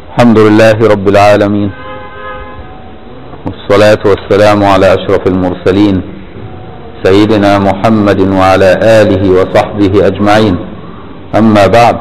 الحمد لله رب العالمين والصلاة والسلام على أشرف المرسلين سيدنا محمد وعلى آله وصحبه أجمعين أما بعد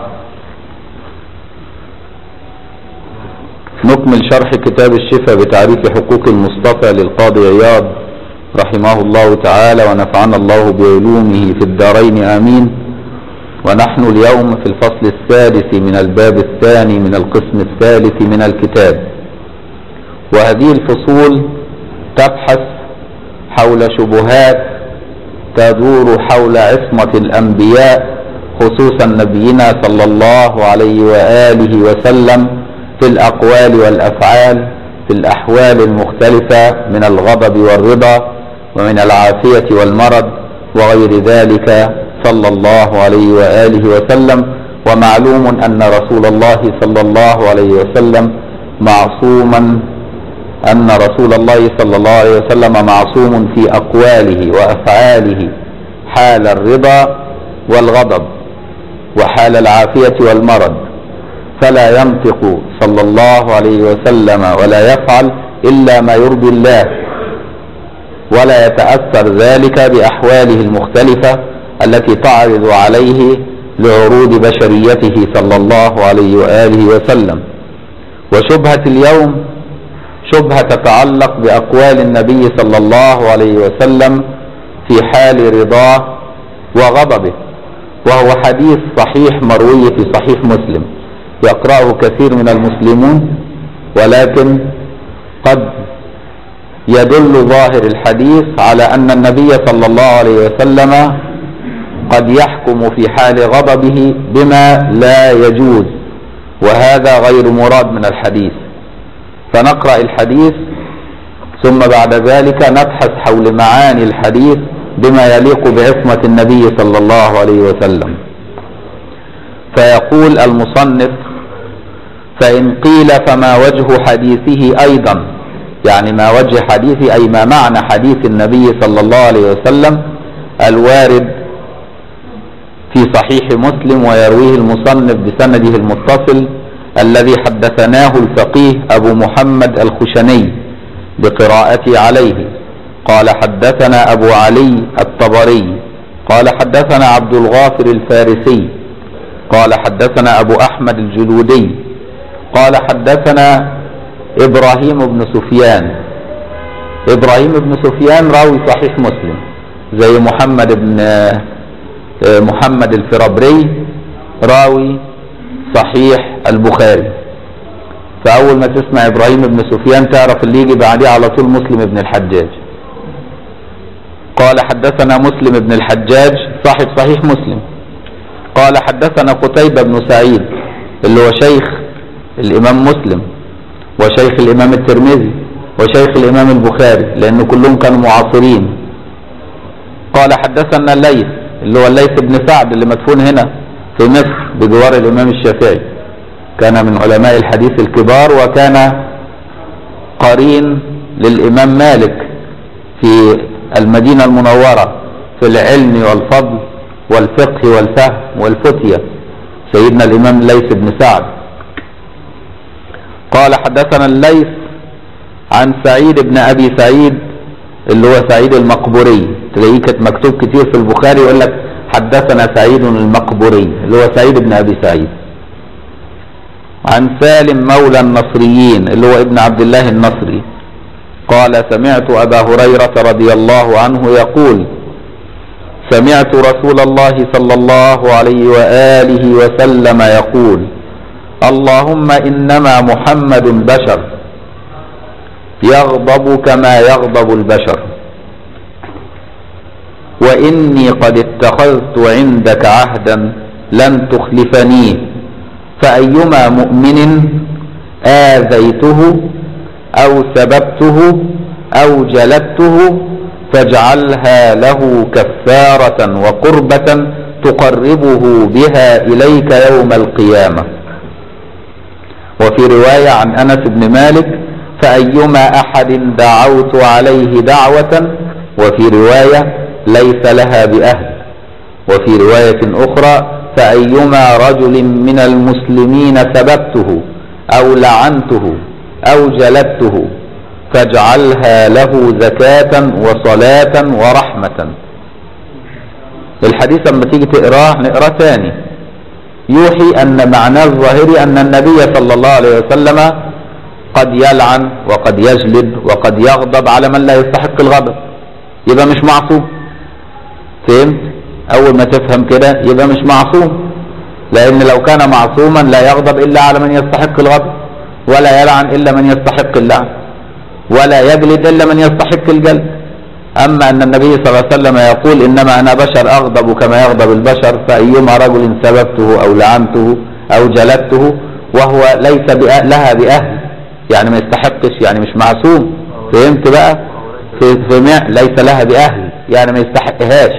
نكمل شرح كتاب الشفاء بتعريف حقوق المصطفى للقاضي عياض رحمه الله تعالى ونفعنا الله بعلومه في الدارين آمين ونحن اليوم في الفصل الثالث من الباب الثاني من القسم الثالث من الكتاب وهذه الفصول تبحث حول شبهات تدور حول عصمة الأنبياء خصوصا نبينا صلى الله عليه وآله وسلم في الأقوال والأفعال في الأحوال المختلفة من الغضب والرضا ومن العافية والمرض وغير ذلك صلى الله عليه وآله وسلم ومعلوم أن رسول الله صلى الله عليه وسلم معصوما أن رسول الله صلى الله عليه وسلم معصوم في أقواله وأفعاله حال الرضا والغضب وحال العافية والمرض فلا ينطق صلى الله عليه وسلم ولا يفعل إلا ما يرضي الله ولا يتأثر ذلك بأحواله المختلفة التي تعرض عليه لعروض بشريته صلى الله عليه وآله وسلم وشبهة اليوم شبهة تتعلق بأقوال النبي صلى الله عليه وسلم في حال رضاه وغضبه وهو حديث صحيح مروي في صحيح مسلم يقرأه كثير من المسلمون ولكن قد يدل ظاهر الحديث على أن النبي صلى الله عليه وسلم قد يحكم في حال غضبه بما لا يجوز وهذا غير مراد من الحديث فنقرأ الحديث ثم بعد ذلك نبحث حول معاني الحديث بما يليق بعصمة النبي صلى الله عليه وسلم فيقول المصنف فإن قيل فما وجه حديثه أيضا يعني ما وجه حديثه أي ما معنى حديث النبي صلى الله عليه وسلم الوارد في صحيح مسلم ويرويه المصنف بسنده المتصل الذي حدثناه الفقيه أبو محمد الخشني بقراءتي عليه قال حدثنا أبو علي الطبري قال حدثنا عبد الغافر الفارسي قال حدثنا أبو أحمد الجلودي قال حدثنا إبراهيم بن سفيان إبراهيم بن سفيان راوي صحيح مسلم زي محمد بن محمد الفرابري راوي صحيح البخاري فأول ما تسمع إبراهيم بن سفيان تعرف اللي يجي بعديه على طول مسلم بن الحجاج قال حدثنا مسلم بن الحجاج صاحب صحيح مسلم قال حدثنا قتيبة بن سعيد اللي هو شيخ الإمام مسلم وشيخ الإمام الترمذي وشيخ الإمام البخاري لأن كلهم كانوا معاصرين قال حدثنا الليث اللي هو الليث بن سعد اللي مدفون هنا في مصر بجوار الإمام الشافعي كان من علماء الحديث الكبار وكان قرين للإمام مالك في المدينة المنورة في العلم والفضل والفقه والفهم والفتية سيدنا الإمام الليث بن سعد قال حدثنا الليث عن سعيد بن أبي سعيد اللي هو سعيد المقبوري تلاقيه كانت مكتوب كتير في البخاري يقول لك حدثنا سعيد المقبوري اللي هو سعيد بن أبي سعيد عن سالم مولى النصريين اللي هو ابن عبد الله النصري قال سمعت أبا هريرة رضي الله عنه يقول سمعت رسول الله صلى الله عليه وآله وسلم يقول اللهم إنما محمد بشر يغضب كما يغضب البشر وإني قد اتخذت عندك عهدا لن تخلفنيه فأيما مؤمن آذيته أو سببته أو جلدته فاجعلها له كفارة وقربة تقربه بها إليك يوم القيامة وفي رواية عن أنس بن مالك فأيما أحد دعوت عليه دعوة وفي رواية ليس لها بأهل وفي رواية أخرى فأيما رجل من المسلمين سببته أو لعنته أو جلدته فاجعلها له زكاة وصلاة ورحمة الحديث لما تيجي تقراه نقراه ثاني يوحي أن معناه الظاهري أن النبي صلى الله عليه وسلم قد يلعن وقد يجلد وقد يغضب على من لا يستحق الغضب يبقى مش معصوم فهمت أول ما تفهم كده يبقى مش معصوم لأن لو كان معصوما لا يغضب إلا على من يستحق الغضب ولا يلعن إلا من يستحق اللعن ولا يجلد إلا من يستحق الجلد أما أن النبي صلى الله عليه وسلم يقول إنما أنا بشر أغضب كما يغضب البشر فأيما رجل سببته أو لعنته أو جلدته وهو ليس بأ- لها بأهل يعني ما يستحقش يعني مش معصوم فهمت بقى في في مع- ليس لها بأهل يعني ما يستحقهاش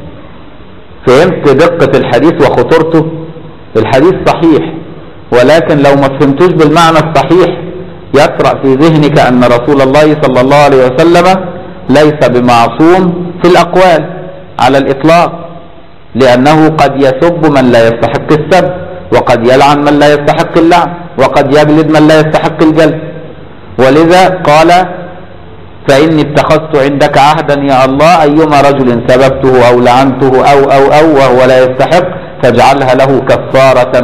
فهمت دقة الحديث وخطورته الحديث صحيح ولكن لو ما فهمتوش بالمعنى الصحيح يطرأ في ذهنك أن رسول الله صلى الله عليه وسلم ليس بمعصوم في الأقوال على الإطلاق لأنه قد يسب من لا يستحق السب وقد يلعن من لا يستحق اللعن وقد يجلد من لا يستحق الجلد ولذا قال فإني اتخذت عندك عهدا يا الله أيما رجل سببته أو لعنته أو أو أو وهو لا يستحق فاجعلها له كفارة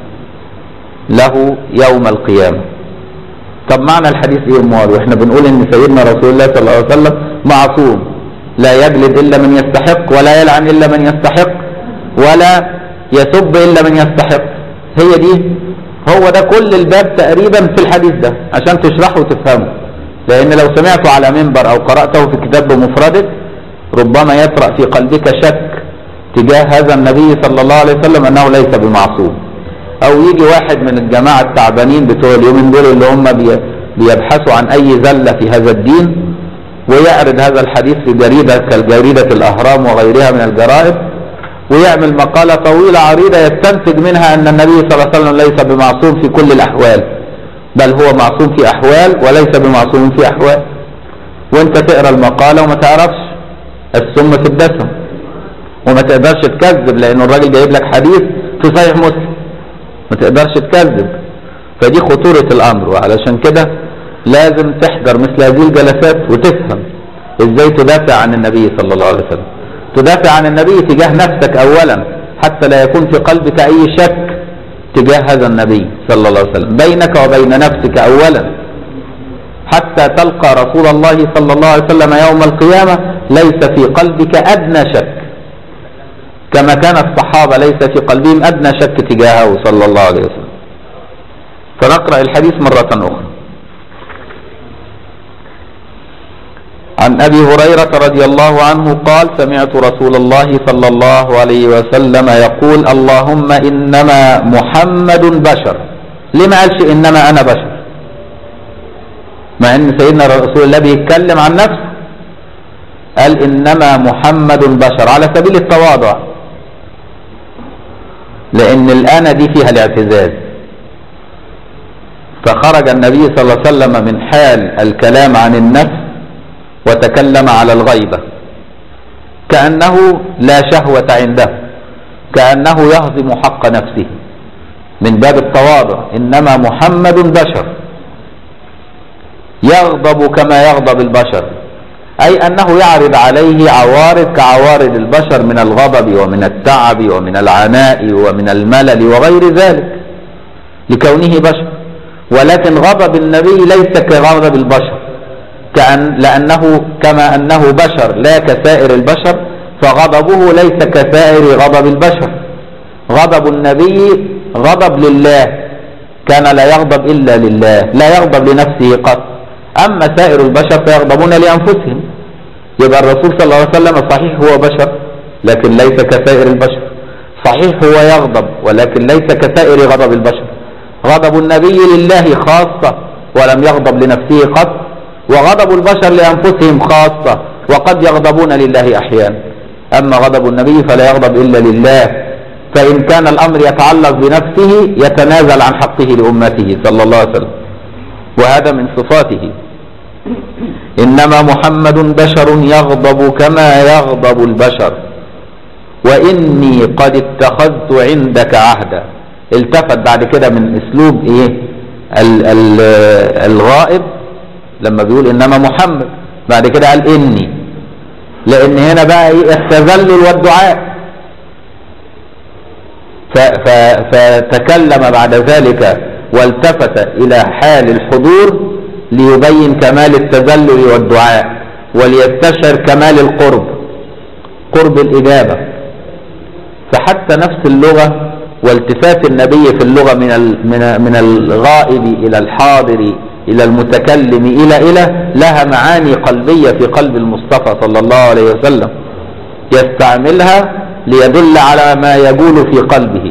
له يوم القيامة طب معنى الحديث ايه امال واحنا بنقول ان سيدنا رسول الله صلى الله عليه وسلم معصوم لا يجلد الا من يستحق ولا يلعن الا من يستحق ولا يسب الا من يستحق هي دي هو ده كل الباب تقريبا في الحديث ده عشان تشرحه وتفهمه لان لو سمعته على منبر او قرأته في كتاب بمفرده ربما يطرأ في قلبك شك تجاه هذا النبي صلى الله عليه وسلم انه ليس بمعصوم او يجي واحد من الجماعة التعبانين بتوع اليومين دول اللي هم بي- بيبحثوا عن اي زلة في هذا الدين ويعرض هذا الحديث في جريدة كالجريدة الاهرام وغيرها من الجرائد ويعمل مقالة طويلة عريضة يستنتج منها ان النبي صلى الله عليه وسلم ليس بمعصوم في كل الاحوال بل هو معصوم في احوال وليس بمعصوم في احوال وانت تقرا المقالة وما تعرفش السم في الدسم وما تقدرش تكذب لان الراجل جايب لك حديث في صحيح مسلم ما تقدرش تكذب فدي خطورة الامر وعلشان كده لازم تحضر مثل هذه الجلسات وتفهم ازاي تدافع عن النبي صلى الله عليه وسلم تدافع عن النبي تجاه نفسك اولا حتى لا يكون في قلبك اي شك تجاه هذا النبي صلى الله عليه وسلم بينك وبين نفسك اولا حتى تلقى رسول الله صلى الله عليه وسلم يوم القيامة ليس في قلبك ادنى شك كما كان الصحابة ليس في قلبهم أدنى شك تجاهه صلى الله عليه وسلم فنقرأ الحديث مرة أخرى عن أبي هريرة رضي الله عنه قال سمعت رسول الله صلى الله عليه وسلم يقول اللهم إنما محمد بشر لما قالش إنما أنا بشر مع أن سيدنا رسول الله بيتكلم عن نفسه قال إنما محمد بشر على سبيل التواضع لأن الأنا دي فيها الاعتزاز فخرج النبي صلى الله عليه وسلم من حال الكلام عن النفس وتكلم على الغيبة كأنه لا شهوة عنده كأنه يهضم حق نفسه من باب التواضع إنما محمد بشر يغضب كما يغضب البشر أي أنه يعرض عليه عوارض كعوارض البشر من الغضب ومن التعب ومن العناء ومن الملل وغير ذلك لكونه بشر ولكن غضب النبي ليس كغضب البشر كأن لأنه كما أنه بشر لا كسائر البشر فغضبه ليس كسائر غضب البشر غضب النبي غضب لله كان لا يغضب إلا لله لا يغضب لنفسه قط أما سائر البشر فيغضبون لأنفسهم يبقى الرسول صلى الله عليه وسلم صحيح هو بشر لكن ليس كسائر البشر صحيح هو يغضب ولكن ليس كسائر غضب البشر غضب النبي لله خاصة ولم يغضب لنفسه قط وغضب البشر لأنفسهم خاصة وقد يغضبون لله أحيانا أما غضب النبي فلا يغضب إلا لله فإن كان الأمر يتعلق بنفسه يتنازل عن حقه لأمته صلى الله عليه وسلم وهذا من صفاته إنما محمد بشر يغضب كما يغضب البشر وإني قد اتخذت عندك عهدا التفت بعد كده من أسلوب إيه ال ال الغائب لما بيقول انما محمد بعد كده قال اني لان هنا بقى ايه التذلل والدعاء ف- ف- فتكلم بعد ذلك والتفت الى حال الحضور ليبين كمال التذلل والدعاء وليستشعر كمال القرب قرب الاجابه فحتى نفس اللغه والتفات النبي في اللغه من ال- من من الغائب الى الحاضر الى المتكلم الى الى لها معاني قلبيه في قلب المصطفى صلى الله عليه وسلم يستعملها ليدل على ما يقول في قلبه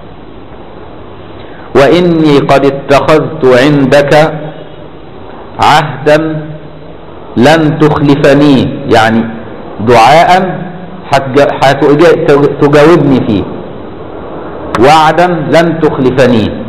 واني قد اتخذت عندك عهدا لن تخلفني يعني دعاء هتج- هتج- تجاوبني فيه وعدا لن تخلفني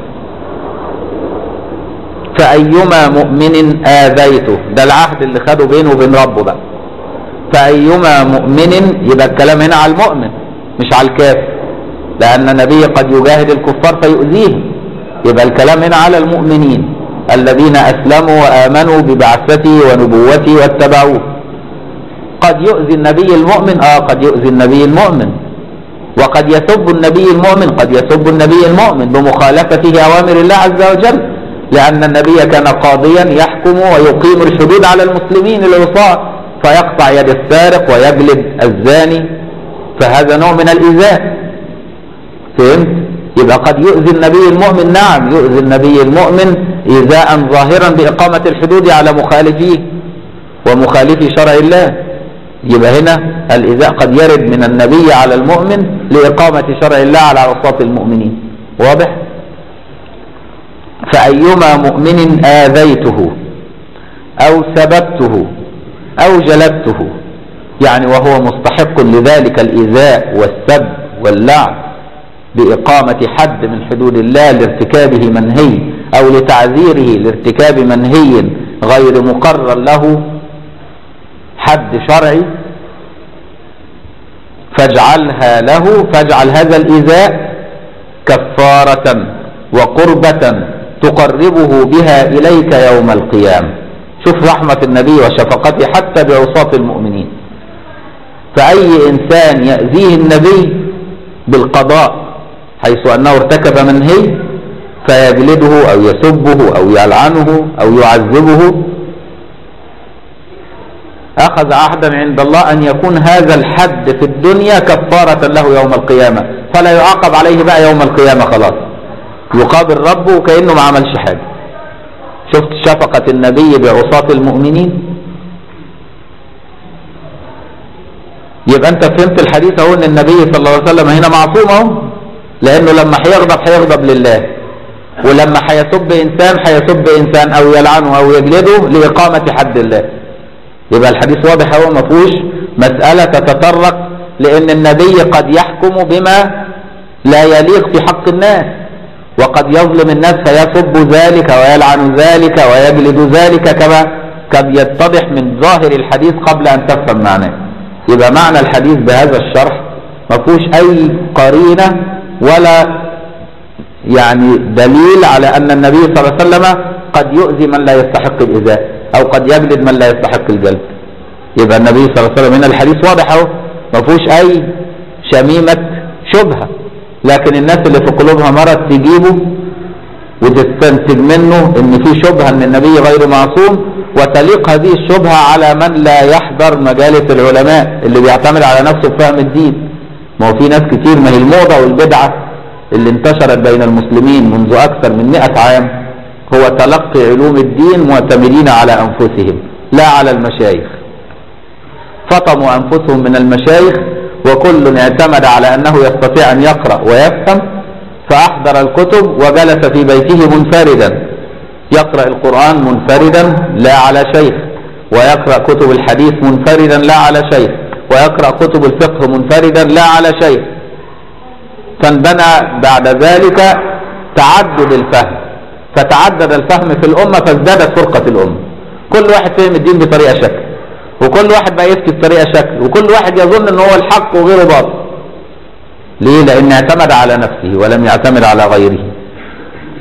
فأيما مؤمن آذيته ده العهد اللي خده بينه وبين ربه بقى فأيما مؤمن يبقى الكلام هنا على المؤمن مش على الكافر لأن النبي قد يجاهد الكفار فيؤذيهم يبقى الكلام هنا على المؤمنين الذين أسلموا وآمنوا ببعثته ونبوته واتبعوه قد يؤذي النبي المؤمن آه قد يؤذي النبي المؤمن وقد يسب النبي المؤمن قد يسب النبي المؤمن بمخالفته أوامر الله عز وجل لأن النبي كان قاضيا يحكم ويقيم الحدود على المسلمين العصاة فيقطع يد السارق ويجلد الزاني فهذا نوع من الإيذاء فهمت؟ يبقى قد يؤذي النبي المؤمن نعم يؤذي النبي المؤمن إيذاء ظاهرا بإقامة الحدود على مخالفيه ومخالفي شرع الله يبقى هنا الإيذاء قد يرد من النبي على المؤمن لإقامة شرع الله على عصاة المؤمنين واضح؟ فأيما مؤمن آذيته أو سببته أو جلبته يعني وهو مستحق لذلك الإيذاء والسب واللعن بإقامة حد من حدود الله لارتكابه منهي أو لتعذيره لارتكاب منهي غير مقرر له حد شرعي فاجعلها له فاجعل هذا الإيذاء كفارة وقربة تقربه بها إليك يوم القيامة شوف رحمة النبي وشفقته حتى بعصاة المؤمنين فأي إنسان يأذيه النبي بالقضاء حيث أنه ارتكب منهي فيجلده أو يسبه أو يلعنه أو يعذبه أخذ عهدا عند الله أن يكون هذا الحد في الدنيا كفارة له يوم القيامة فلا يعاقب عليه بقى يوم القيامة خلاص يقابل ربه كأنه ما عملش حاجة شفت شفقة النبي بعصاة المؤمنين يبقى انت فهمت الحديث اهو ان النبي صلى الله عليه وسلم هنا معصوم اهو لانه لما هيغضب هيغضب لله ولما هيسب انسان هيسب انسان او يلعنه او يجلده لاقامه حد الله يبقى الحديث واضح اهو ما فيهوش مساله تتطرق لان النبي قد يحكم بما لا يليق في حق الناس وقد يظلم الناس فيسب ذلك ويلعن ذلك ويجلد ذلك كما قد يتضح من ظاهر الحديث قبل ان تفهم معناه يبقى معنى الحديث بهذا الشرح ما فيهوش اي قرينه ولا يعني دليل على ان النبي صلى الله عليه وسلم قد يؤذي من لا يستحق الايذاء او قد يجلد من لا يستحق الجلد يبقى النبي صلى الله عليه وسلم هنا الحديث واضح اهو ما فيهوش اي شميمه شبهه لكن الناس اللي في قلوبها مرض تجيبه وتستنتج منه ان في شبهه ان النبي غير معصوم وتليق هذه الشبهه على من لا يحضر مجالس العلماء اللي بيعتمد على نفسه في فهم الدين ما هو في ناس كتير ما هي الموضه والبدعه اللي انتشرت بين المسلمين منذ اكثر من 100 عام هو تلقي علوم الدين معتمدين على انفسهم لا على المشايخ فطموا انفسهم من المشايخ وكل اعتمد على انه يستطيع ان يقرا ويفهم فاحضر الكتب وجلس في بيته منفردا يقرا القران منفردا لا على شيخ ويقرا كتب الحديث منفردا لا على شيخ ويقرا كتب الفقه منفردا لا على شيخ فانبنى بعد ذلك تعدد الفهم فتعدد الفهم في الامه فازدادت فرقه الامه كل واحد فهم الدين بطريقه شكل وكل واحد بقى يفتي بطريقه شكل وكل واحد يظن ان هو الحق وغيره باطل ليه لان اعتمد على نفسه ولم يعتمد على غيره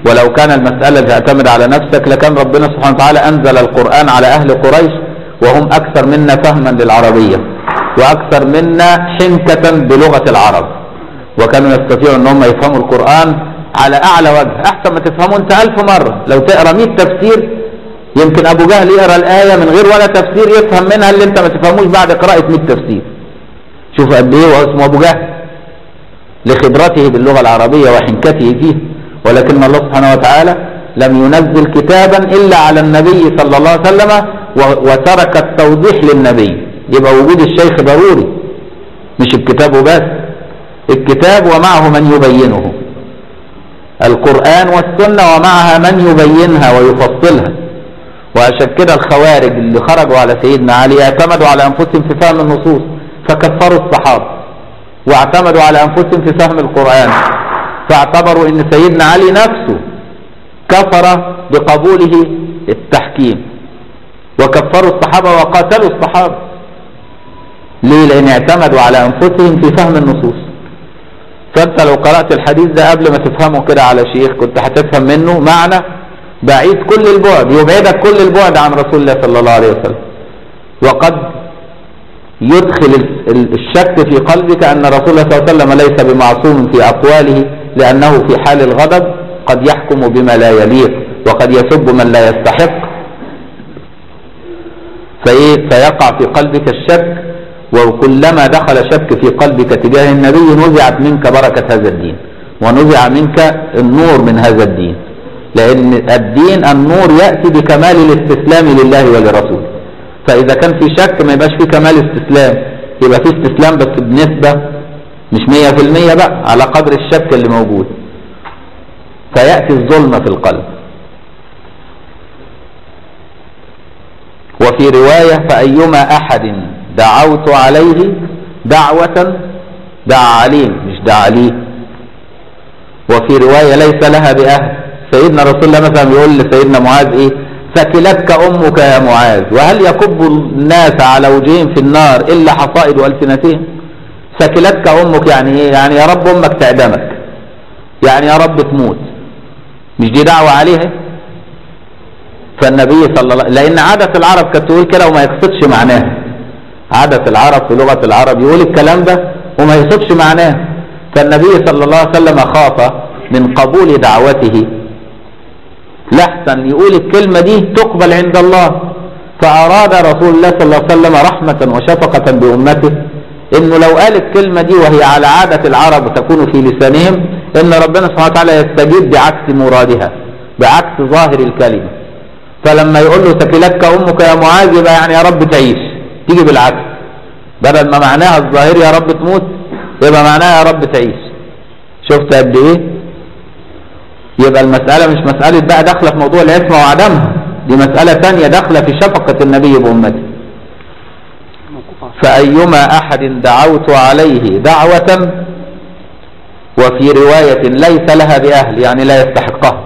ولو كان المسألة تعتمد على نفسك لكان ربنا سبحانه وتعالى أنزل القرآن على أهل قريش وهم أكثر منا فهما للعربية وأكثر منا حنكة بلغة العرب وكانوا يستطيعوا أن هم يفهموا القرآن على أعلى وجه أحسن ما تفهموا أنت ألف مرة لو تقرأ 100 تفسير يمكن أبو جهل يقرأ الآية من غير ولا تفسير يفهم منها اللي أنت ما تفهموش بعد قراءة 100 تفسير شوف قد إيه وهو اسمه أبو جهل لخبرته باللغة العربية وحنكته فيه ولكن الله سبحانه وتعالى لم ينزل كتابا إلا على النبي صلى الله عليه وسلم وترك التوضيح للنبي يبقى وجود الشيخ ضروري مش الكتاب بس الكتاب ومعه من يبينه القرآن والسنة ومعها من يبينها ويفصلها وعشان كده الخوارج اللي خرجوا على سيدنا علي اعتمدوا على أنفسهم في فهم النصوص فكفروا الصحابة واعتمدوا على أنفسهم في فهم القرآن فاعتبروا ان سيدنا علي نفسه كفر بقبوله التحكيم وكفروا الصحابة وقاتلوا الصحابة ليه لان اعتمدوا على انفسهم في فهم النصوص فانت لو قرأت الحديث ده قبل ما تفهمه كده على شيخ كنت هتفهم منه معنى بعيد كل البعد يبعدك كل البعد عن رسول الله صلى الله عليه وسلم وقد يدخل الشك في قلبك أن رسول الله صلى الله عليه وسلم ليس بمعصوم في أقواله لأنه في حال الغضب قد يحكم بما لا يليق وقد يسب من لا يستحق فإيه فيقع في قلبك الشك وكلما دخل شك في قلبك تجاه النبي نزعت منك بركة هذا الدين ونزع منك النور من هذا الدين لأن الدين النور يأتي بكمال الاستسلام لله ولرسوله فإذا كان في شك ما يبقاش في كمال استسلام يبقى في استسلام بس بنسبة مش مية في المية بقى على قدر الشك اللي موجود فيأتي الظلمة في القلب وفي رواية فأيما أحد دعوت عليه دعوة دعا عليه مش دعا لي وفي رواية ليس لها بأهل سيدنا رسول الله مثلا يقول لسيدنا معاذ ايه ثكلتك امك يا معاذ وهل يكب الناس على وجههم في النار الا حصائد السنتهم ثكلتك امك يعني ايه يعني يا رب امك تعدمك يعني يا رب تموت مش دي دعوة عليها فالنبي صلى الله عليه لان عادة العرب كانت تقول كده وما يقصدش معناها عادة العرب في لغة العرب يقول الكلام ده وما يقصدش معناه فالنبي صلى الله عليه وسلم خاف من قبول دعوته لحسن يقول الكلمة دي تقبل عند الله فأراد رسول الله صلى الله عليه وسلم رحمة وشفقة بأمته انه لو قال الكلمة دي وهي على عادة العرب تكون في لسانهم ان ربنا سبحانه وتعالى يستجيب بعكس مرادها بعكس ظاهر الكلمة فلما يقول له ثكلتك امك يا معاذ يبقى يعني يا رب تعيش تيجي بالعكس بدل ما معناها الظاهر يا رب تموت يبقى معناها يا رب تعيش شفت قد ايه يبقى المسألة مش مسألة بقى داخلة في موضوع العصمة وعدمها دي مسألة تانية داخلة في شفقة النبي بأمته فأيما أحد دعوت عليه دعوة وفي رواية ليس لها بأهل يعني لا يستحقها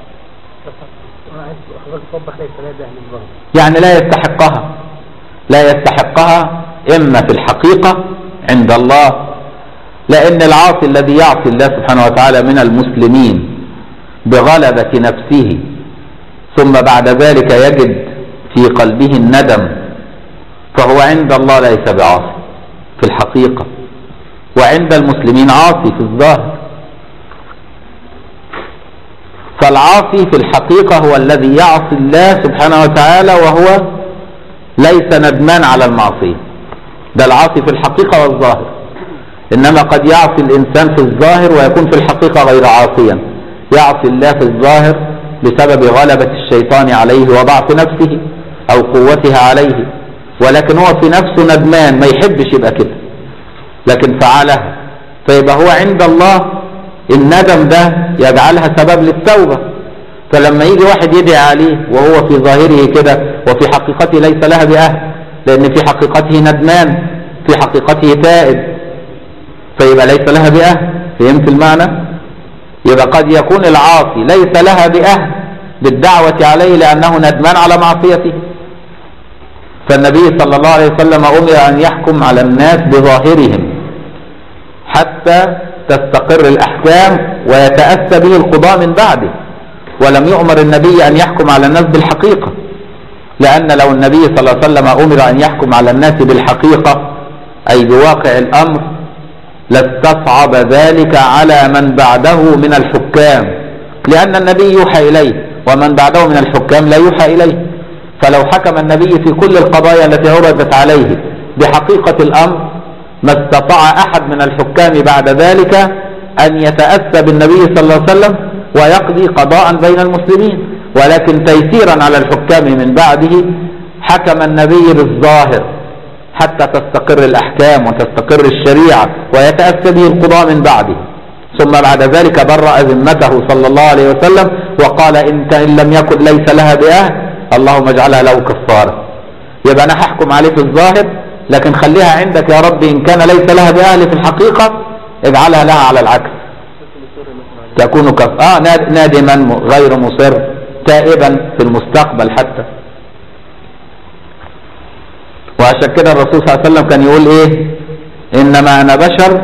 يعني لا يستحقها لا يستحقها إما في الحقيقة عند الله لأن العاصي الذي يعصي الله سبحانه وتعالى من المسلمين بغلبة نفسه ثم بعد ذلك يجد في قلبه الندم فهو عند الله ليس بعاصي في الحقيقة وعند المسلمين عاصي في الظاهر فالعاصي في الحقيقة هو الذي يعصي الله سبحانه وتعالى وهو ليس ندمان على المعصية ده العاصي في الحقيقة والظاهر إنما قد يعصي الإنسان في الظاهر ويكون في الحقيقة غير عاصيا يعصي الله في الظاهر بسبب غلبة الشيطان عليه وضعف نفسه أو قوتها عليه ولكن هو في نفسه ندمان ما يحبش يبقى كده لكن فعلها فيبقى هو عند الله الندم ده يجعلها سبب للتوبة فلما يجي واحد يدعي عليه وهو في ظاهره كده وفي حقيقته ليس لها بأهل لأن في حقيقته ندمان في حقيقته تائب فيبقى ليس لها بأهل فهمت المعنى يبقى قد يكون العاصي ليس لها بأهل بالدعوة عليه لأنه ندمان على معصيته فالنبي صلى الله عليه وسلم أمر أن يحكم على الناس بظاهرهم حتى تستقر الأحكام ويتأسى به القضاء من بعده ولم يؤمر النبي أن يحكم على الناس بالحقيقة لأن لو النبي صلى الله عليه وسلم أمر أن يحكم على الناس بالحقيقة أي بواقع الأمر لاستصعب ذلك على من بعده من الحكام لأن النبي يوحى إليه ومن بعده من الحكام لا يوحى إليه فلو حكم النبي في كل القضايا التي عرضت عليه بحقيقة الأمر ما استطاع أحد من الحكام بعد ذلك أن يتأسى بالنبي صلى الله عليه وسلم ويقضي قضاء بين المسلمين ولكن تيسيرا على الحكام من بعده حكم النبي بالظاهر حتى تستقر الأحكام وتستقر الشريعة ويتأسى به القضاء من بعده ثم بعد ذلك برأ ذمته صلى الله عليه وسلم وقال إن إن لم يكن ليس لها بأهل اللهم اجعلها له كفارة يبقى أنا هحكم عليه في الظاهر لكن خليها عندك يا رب إن كان ليس لها بأهل في الحقيقة اجعلها لها على العكس تكون كف آه ناد- نادما م- غير مصر تائبا في المستقبل حتى وعشان كده الرسول صلى الله عليه وسلم كان يقول ايه انما انا بشر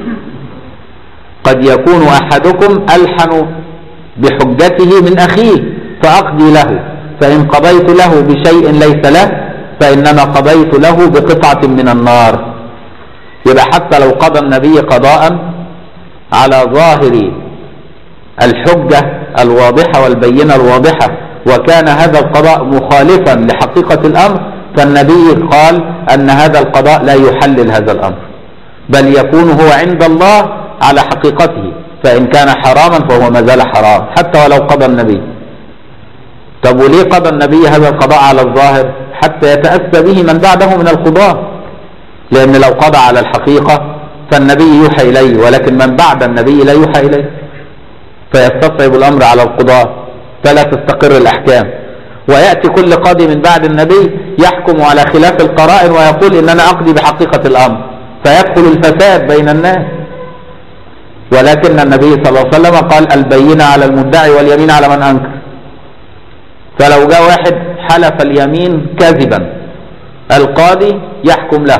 قد يكون احدكم الحن بحجته من اخيه فاقضي له فان قضيت له بشيء ليس له فانما قضيت له بقطعه من النار يبقى حتى لو قضى النبي قضاء على ظاهر الحجة الواضحة والبينة الواضحة وكان هذا القضاء مخالفا لحقيقة الأمر فالنبي قال أن هذا القضاء لا يحلل هذا الأمر بل يكون هو عند الله على حقيقته فإن كان حراما فهو ما زال حرام حتى ولو قضى النبي طب وليه قضى النبي هذا القضاء على الظاهر حتى يتأسى به من بعده من القضاة لأن لو قضى على الحقيقة فالنبي يوحى إليه ولكن من بعد النبي لا يوحى إليه فيستصعب الأمر على القضاة فلا تستقر الأحكام ويأتي كل قاضي من بعد النبي يحكم على خلاف القرائن ويقول إن أنا أقضي بحقيقة الأمر فيدخل الفساد بين الناس ولكن النبي صلى الله عليه وسلم قال البينة على المدعي واليمين على من أنكر فلو جاء واحد حلف اليمين كذبا القاضي يحكم له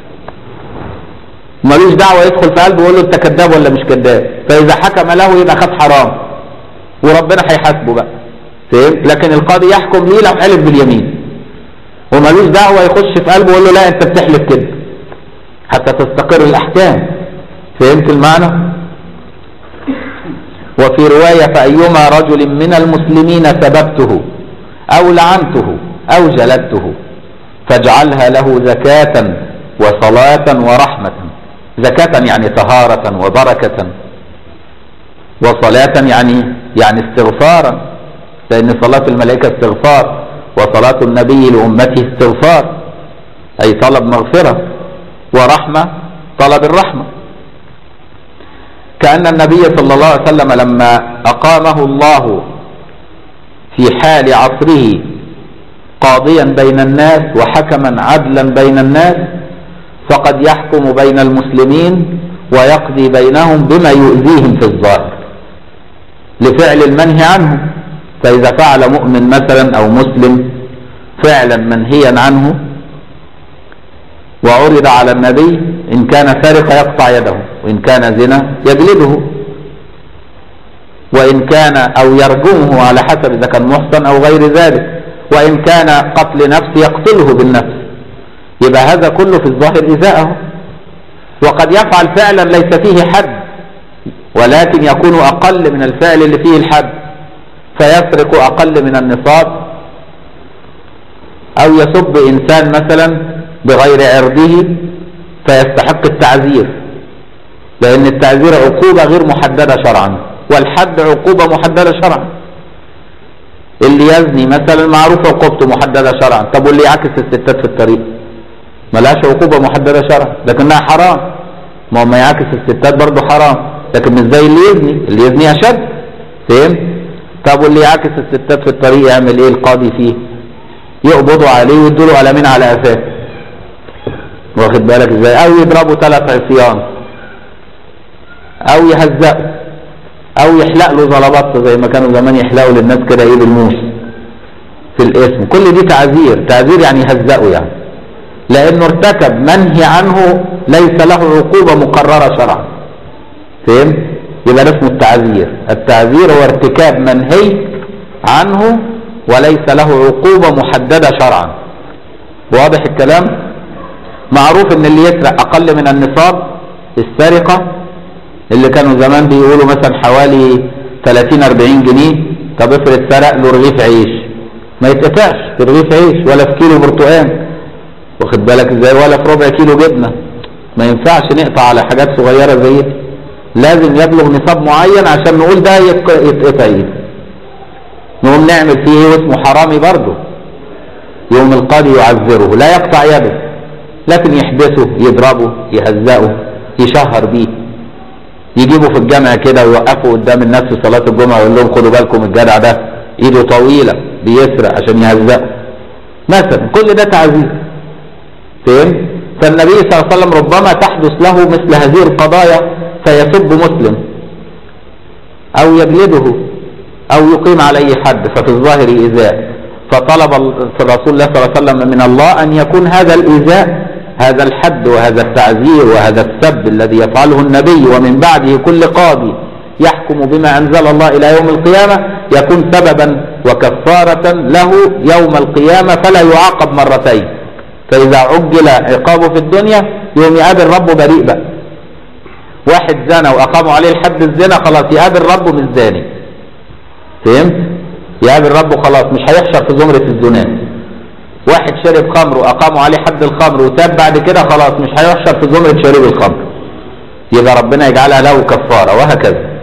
ملوش دعوة يدخل في قلبه ويقول له انت كذاب ولا مش كذاب فاذا حكم له يبقى خد حرام وربنا هيحاسبه بقى فهمت لكن القاضي يحكم ليه لو حلف باليمين وملوش دعوة يخش في قلبه ويقول له لا انت بتحلف كده حتى تستقر الاحكام فهمت المعنى وفي رواية فأيما رجل من المسلمين سببته أو لعنته أو جلدته فاجعلها له زكاة وصلاة ورحمة زكاة يعني طهارة وبركة وصلاة يعني يعني استغفارا لأن صلاة الملائكة استغفار وصلاة النبي لأمته استغفار أي طلب مغفرة ورحمة طلب الرحمة كأن النبي صلى الله عليه وسلم لما أقامه الله في حال عصره قاضيا بين الناس وحكما عدلا بين الناس فقد يحكم بين المسلمين ويقضي بينهم بما يؤذيهم في الظاهر لفعل المنهي عنه فإذا فعل مؤمن مثلا أو مسلم فعلا منهيا عنه وعرض على النبي إن كان سرق يقطع يده وإن كان زنا يجلده وإن كان أو يرجمه على حسب إذا كان محصن أو غير ذلك وإن كان قتل نفس يقتله بالنفس يبقى هذا كله في الظاهر إزاءه وقد يفعل فعلا ليس فيه حد ولكن يكون أقل من الفعل اللي فيه الحد فيسرق أقل من النصاب أو يسب إنسان مثلا بغير عرضه فيستحق التعذير لأن التعذير عقوبة غير محددة شرعا والحد عقوبة محددة شرعا اللي يزني مثلا معروف عقوبته محددة شرعا طب واللي يعكس الستات في الطريق ملهاش عقوبة محددة شرعا لكنها حرام ما هو ما يعكس الستات برضه حرام لكن مش زي اللي يزني اللي يزني أشد فهمت طب واللي يعكس الستات في الطريق يعمل ايه القاضي فيه يقبضوا عليه ويدوا له قلمين على اساس واخد بالك ازاي او يضربوا ثلاث عصيان او يهزقوا او يحلق له زلبط زي ما كانوا زمان يحلقوا للناس كده ايه بالموس في الاسم كل دي تعذير تعذير يعني يهزقوا يعني لانه ارتكب منهي عنه ليس له عقوبة مقررة شرعا فهمت يبقى ده اسمه التعذير التعذير هو ارتكاب منهي عنه وليس له عقوبة محددة شرعا واضح الكلام معروف ان اللي يسرق اقل من النصاب السرقة اللي كانوا زمان بيقولوا مثلا حوالي 30 40 جنيه طب افرض سرق له رغيف عيش ما يتقطعش في رغيف عيش ولا في كيلو برتقال واخد بالك ازاي ولا في ربع كيلو جبنه ما ينفعش نقطع على حاجات صغيره زي دي لازم يبلغ نصاب معين عشان نقول ده يتق- يتقطع ايده نقوم نعمل فيه ايه واسمه حرامي برضه يوم القاضي يعذره لا يقطع يده لكن يحبسه يضربه يهزقه يشهر بيه يجيبه في الجامع كده ويوقفه قدام الناس في صلاة الجمعة ويقول لهم خدوا بالكم الجدع ده ايده طويلة بيسرق عشان يهزقه مثلا كل ده تعذيب فهمت؟ فالنبي صلى الله عليه وسلم ربما تحدث له مثل هذه القضايا فيسب مسلم او يجلده او يقيم عليه حد ففي الظاهر ايذاء فطلب ال- رسول الله صلى الله عليه وسلم من الله ان يكون هذا الايذاء هذا الحد وهذا التعذير وهذا السب الذي يفعله النبي ومن بعده كل قاضي يحكم بما انزل الله الى يوم القيامه يكون سببا وكفاره له يوم القيامه فلا يعاقب مرتين فاذا عجل عقابه في الدنيا يوم يقابل ربه بريء بقى واحد زنى واقاموا عليه الحد الزنا خلاص يقابل ربه مش زاني فهمت يقابل ربه خلاص مش هيحشر في زمرة الزنات واحد شرب خمر واقاموا عليه حد الخمر وتاب بعد كده خلاص مش هيحشر في زمرة شرب الخمر يبقى ربنا يجعلها له كفارة وهكذا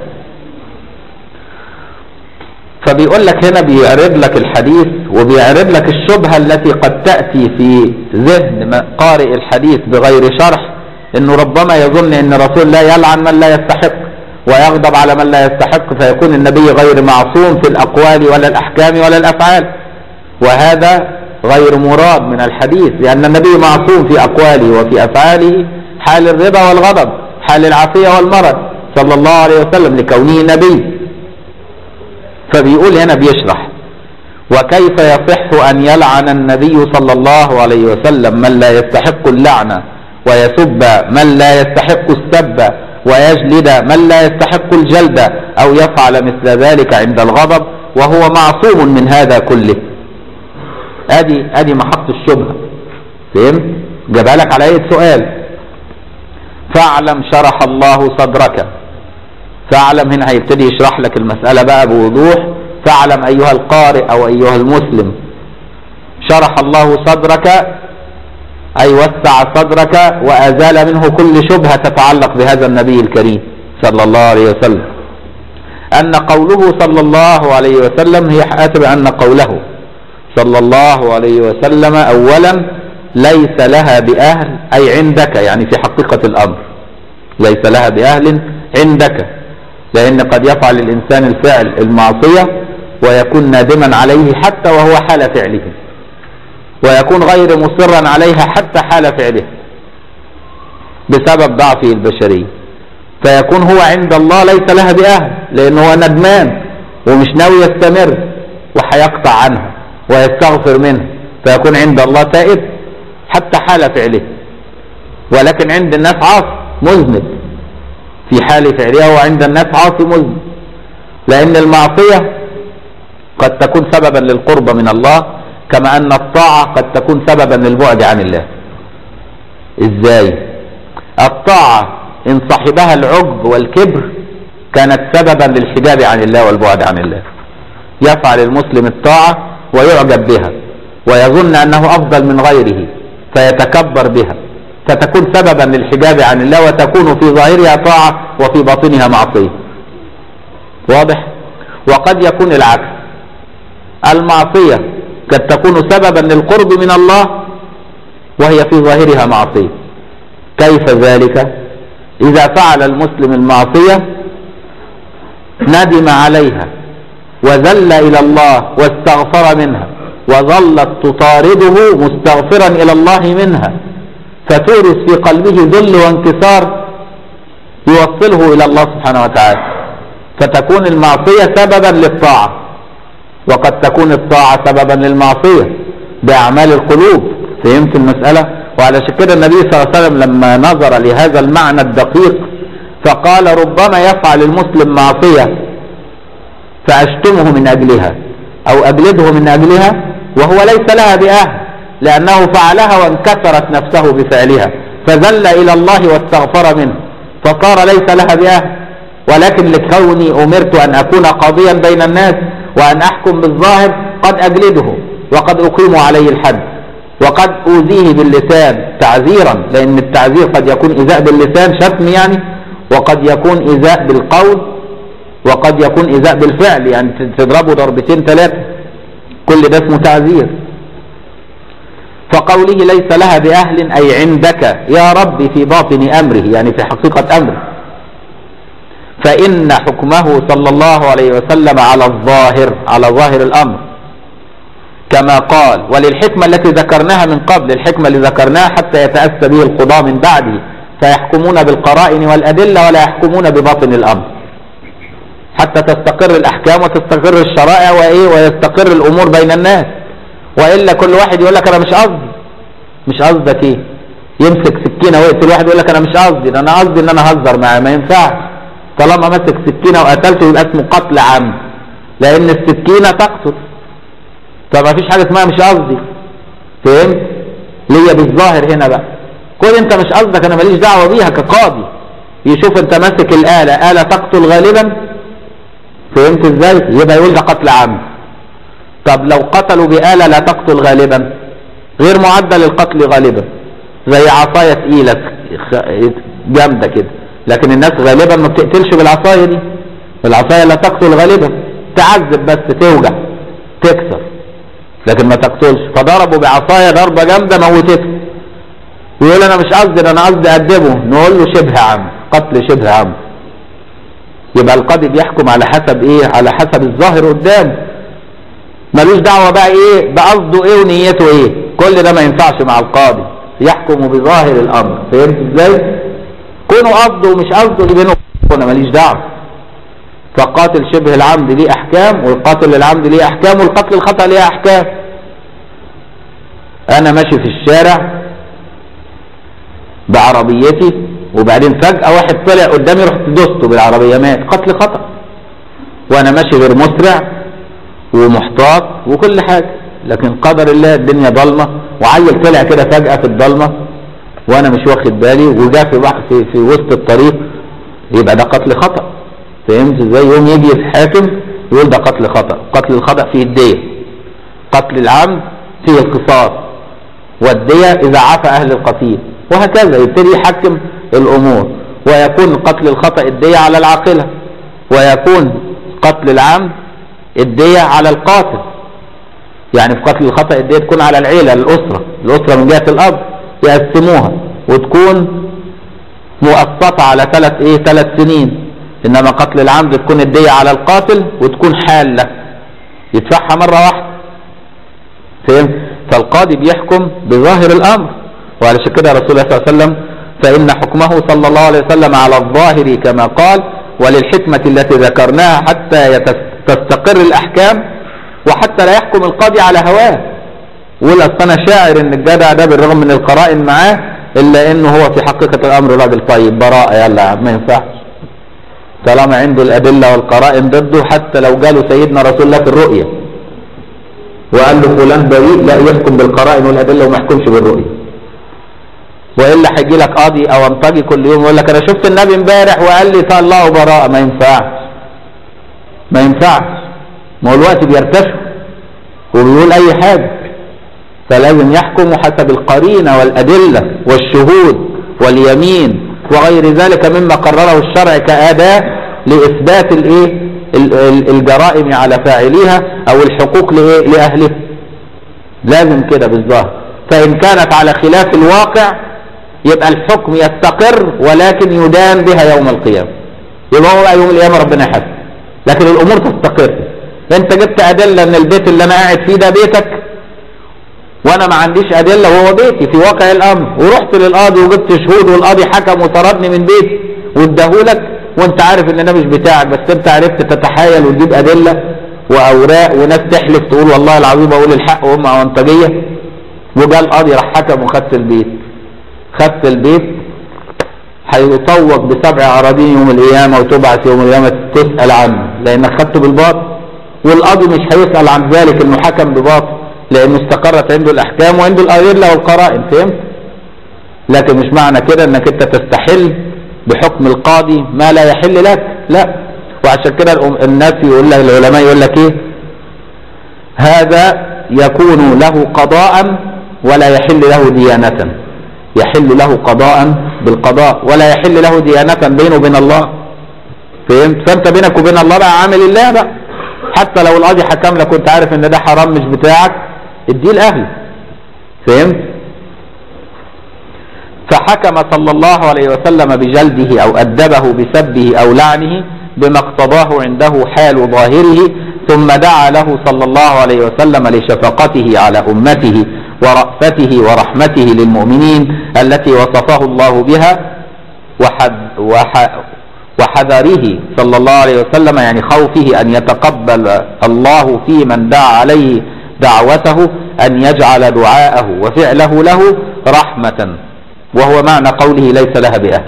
فبيقول لك هنا بيعرض لك الحديث وبيعرض لك الشبهة التي قد تأتي في ذهن قارئ الحديث بغير شرح انه ربما يظن ان رسول الله يلعن من لا يستحق ويغضب على من لا يستحق فيكون النبي غير معصوم في الاقوال ولا الاحكام ولا الافعال وهذا غير مراد من الحديث لان النبي معصوم في اقواله وفي افعاله حال الرضا والغضب حال العافيه والمرض صلى الله عليه وسلم لكونه نبي فبيقول هنا بيشرح وكيف يصح أن يلعن النبي صلى الله عليه وسلم من لا يستحق اللعنة ويسب من لا يستحق السب ويجلد من لا يستحق الجلد أو يفعل مثل ذلك عند الغضب وهو معصوم من هذا كله ادي ادي محط الشبهه فهمت جابها لك على اي سؤال فاعلم شرح الله صدرك فاعلم هنا هيبتدي يشرح لك المسألة بقى بوضوح فاعلم أيها القارئ أو أيها المسلم شرح الله صدرك أي وسع صدرك وأزال منه كل شبهة تتعلق بهذا النبي الكريم صلى الله عليه وسلم أن قوله صلى الله عليه وسلم هي حاسب أن قوله صلى الله عليه وسلم أولا ليس لها بأهل أي عندك يعني في حقيقة الأمر ليس لها بأهل عندك لأن قد يفعل الإنسان الفعل المعصية ويكون نادما عليه حتى وهو حال فعله ويكون غير مصرا عليها حتى حال فعله بسبب ضعفه البشري فيكون هو عند الله ليس لها بأهل لأنه هو ندمان ومش ناوي يستمر وهيقطع عنها ويستغفر منها فيكون عند الله تائب حتى حال فعله ولكن عند الناس عاصي مذنب في حال فعلها وعند الناس عاصي مذنب لأن المعصية قد تكون سببا للقرب من الله كما أن الطاعة قد تكون سببا للبعد عن الله إزاي الطاعة إن صاحبها العجب والكبر كانت سببا للحجاب عن الله والبعد عن الله يفعل المسلم الطاعة ويعجب بها ويظن أنه أفضل من غيره فيتكبر بها فتكون سببا للحجاب عن الله وتكون في ظاهرها طاعة وفي باطنها معصية واضح وقد يكون العكس المعصية قد تكون سببا للقرب من الله وهي في ظاهرها معصية كيف ذلك إذا فعل المسلم المعصية ندم عليها وذل إلى الله واستغفر منها وظلت تطارده مستغفرا إلى الله منها فتورث في قلبه ذل وانكسار يوصله إلى الله سبحانه وتعالى فتكون المعصية سببا للطاعة وقد تكون الطاعة سببا للمعصية بأعمال القلوب فهمت المسألة وعلشان كده النبي صلى الله عليه وسلم لما نظر لهذا المعنى الدقيق فقال ربما يفعل المسلم معصية فأشتمه من أجلها او اجلده من اجلها وهو ليس لها باهل لانه فعلها وانكسرت نفسه بفعلها فذل الى الله واستغفر منه فصار ليس لها باهل ولكن لكوني امرت ان اكون قاضيا بين الناس وان احكم بالظاهر قد اجلده وقد اقيم عليه الحد وقد اوذيه باللسان تعذيرا لان التعذير قد يكون ايذاء باللسان شتم يعني وقد يكون ايذاء بالقول وقد يكون ايذاء بالفعل يعني تضربه ضربتين ثلاثه كل ده اسمه تعذير فقوله ليس لها باهل اي عندك يا رب في باطن امره يعني في حقيقه امره فإن حكمه صلى الله عليه وسلم على الظاهر على ظاهر الأمر كما قال وللحكمة التي ذكرناها من قبل الحكمة اللي ذكرناها حتى يتأسى به القضاء من بعده فيحكمون بالقرائن والأدلة ولا يحكمون بباطن الأمر حتى تستقر الأحكام وتستقر الشرائع وإيه ويستقر الأمور بين الناس وإلا كل واحد يقول لك أنا مش قصدي مش قصدك إيه يمسك سكينة ويقتل واحد يقول لك أنا مش قصدي ده أنا قصدي إن أنا أهزر معاه ما ينفعش طالما مسك سكينة وقتلته يبقى اسمه قتل عمد لأن السكينة تقتل فما فيش حاجة اسمها مش قصدي فهمت؟ ليا بالظاهر هنا بقى كل انت مش قصدك انا ماليش دعوة بيها كقاضي يشوف انت ماسك الآلة آلة تقتل غالبا فهمت ازاي؟ يبقى يقول ده قتل عمد طب لو قتلوا بآلة لا تقتل غالبا غير معدة للقتل غالبا زي عصاية تقيلة جامدة كده لكن الناس غالبا ما بتقتلش بالعصاية دي العصاية لا تقتل غالبا تعذب بس توجع تكسر لكن ما تقتلش فضربوا بعصاية ضربة جامدة موتته ويقول انا مش قصدي انا قصدي ادبه نقول له شبه عم قتل شبه عم يبقى القاضي بيحكم على حسب ايه على حسب الظاهر قدامه ملوش دعوه بقى ايه بقصده ايه ونيته ايه كل ده ما ينفعش مع القاضي يحكم بظاهر الامر فهمت ازاي كونه قصده ومش قصده دي بينه انا ماليش دعوه فقاتل شبه العمد ليه احكام والقاتل العمد ليه احكام والقتل الخطا ليه احكام انا ماشي في الشارع بعربيتي وبعدين فجأة واحد طلع قدامي رحت دوسته بالعربية مات قتل خطأ وانا ماشي غير مسرع ومحتاط وكل حاجة لكن قدر الله الدنيا ضلمة وعيل طلع كده فجأة في الضلمة وانا مش واخد بالي وجا في, في, في وسط الطريق يبقى ده قتل خطأ فهمت ازاي يوم يجي الحاكم يقول ده قتل خطأ قتل الخطأ فيه الدية قتل العمد فيه القصاص والدية اذا عفى اهل القتيل وهكذا يبتدي يحكم الامور ويكون قتل الخطأ الدية على العاقلة ويكون قتل العمد الدية على القاتل يعني في قتل الخطأ الدية تكون على العيلة الأسرة الأسرة من جهة الأب يقسموها وتكون مؤقتة على ثلاث ايه ثلاث سنين انما قتل العمد تكون الدية على القاتل وتكون حالة يدفعها مرة واحدة فهمت فالقاضي بيحكم بظاهر الامر وعلشان كده رسول الله صلى الله عليه وسلم فان حكمه صلى الله عليه وسلم على الظاهر كما قال وللحكمة التي ذكرناها حتى تستقر الاحكام وحتى لا يحكم القاضي على هواه يقول اصل انا شاعر ان الجدع ده بالرغم من القرائن معاه الا انه هو في حقيقة الامر راجل طيب براءة يلا يا عم ما ينفعش طالما عنده الادلة والقرائن ضده حتى لو جاله سيدنا رسول الله في الرؤية وقال له فلان بريء لا يحكم بالقرائن والادلة وما يحكمش بالرؤية والا هيجي لك قاضي او انطجي كل يوم يقول لك انا شفت النبي امبارح وقال لي طلعه براءة ما ينفعش ما ينفعش ما هو الوقت بيرتفع وبيقول اي حاجة فلازم يحكم حسب القرينة والأدلة والشهود واليمين وغير ذلك مما قرره الشرع كأداة لإثبات الإيه الجرائم على فاعليها أو الحقوق لإيه لأهلها لازم كده بالظاهر فإن كانت على خلاف الواقع يبقى الحكم يستقر ولكن يدان بها يوم القيامة يبقى هو يوم القيامة ربنا يحاسب لكن الأمور تستقر انت جبت أدلة ان البيت اللي انا قاعد فيه ده بيتك وانا ما عنديش ادله وهو بيتي في واقع الامر ورحت للقاضي وجبت شهود والقاضي حكم وطردني من بيتي واداهولك وانت عارف ان ده مش بتاعك بس انت عرفت تتحايل وتجيب ادله واوراق وناس تحلف تقول والله العظيم بقول الحق وهم اونطجيه وجا القاضي راح حكم وخدت البيت خدت البيت هيطوق بسبع اراضين يوم القيامه وتبعث يوم القيامه تسال عنه لانك خدته بالباطل والقاضي مش هيسأل عن ذلك انه حكم بباطل لانه استقرت عنده الاحكام وعنده الادله والقرائن فهمت لكن مش معنى كده انك انت تستحل بحكم القاضي ما لا يحل لك لا وعشان كده الأم- الناس يقول لك العلماء يقول لك ايه هذا يكون له قضاء ولا يحل له ديانة يحل له قضاء بالقضاء ولا يحل له ديانة بينه وبين الله فهمت فانت بينك وبين الله بقى عامل الله بقى حتى لو القاضي حكم لك وانت عارف ان ده حرام مش بتاعك اديه لاهله فهمت فحكم صلى الله عليه وسلم بجلده او ادبه بسبه او لعنه بما اقتضاه عنده حال ظاهره ثم دعا له صلى الله عليه وسلم لشفقته على امته ورأفته ورحمته للمؤمنين التي وصفه الله بها وحد وح وحذره صلى الله عليه وسلم يعني خوفه أن يتقبل الله في من دعا عليه دعوته أن يجعل دعاءه وفعله له رحمة وهو معنى قوله ليس لها بأهل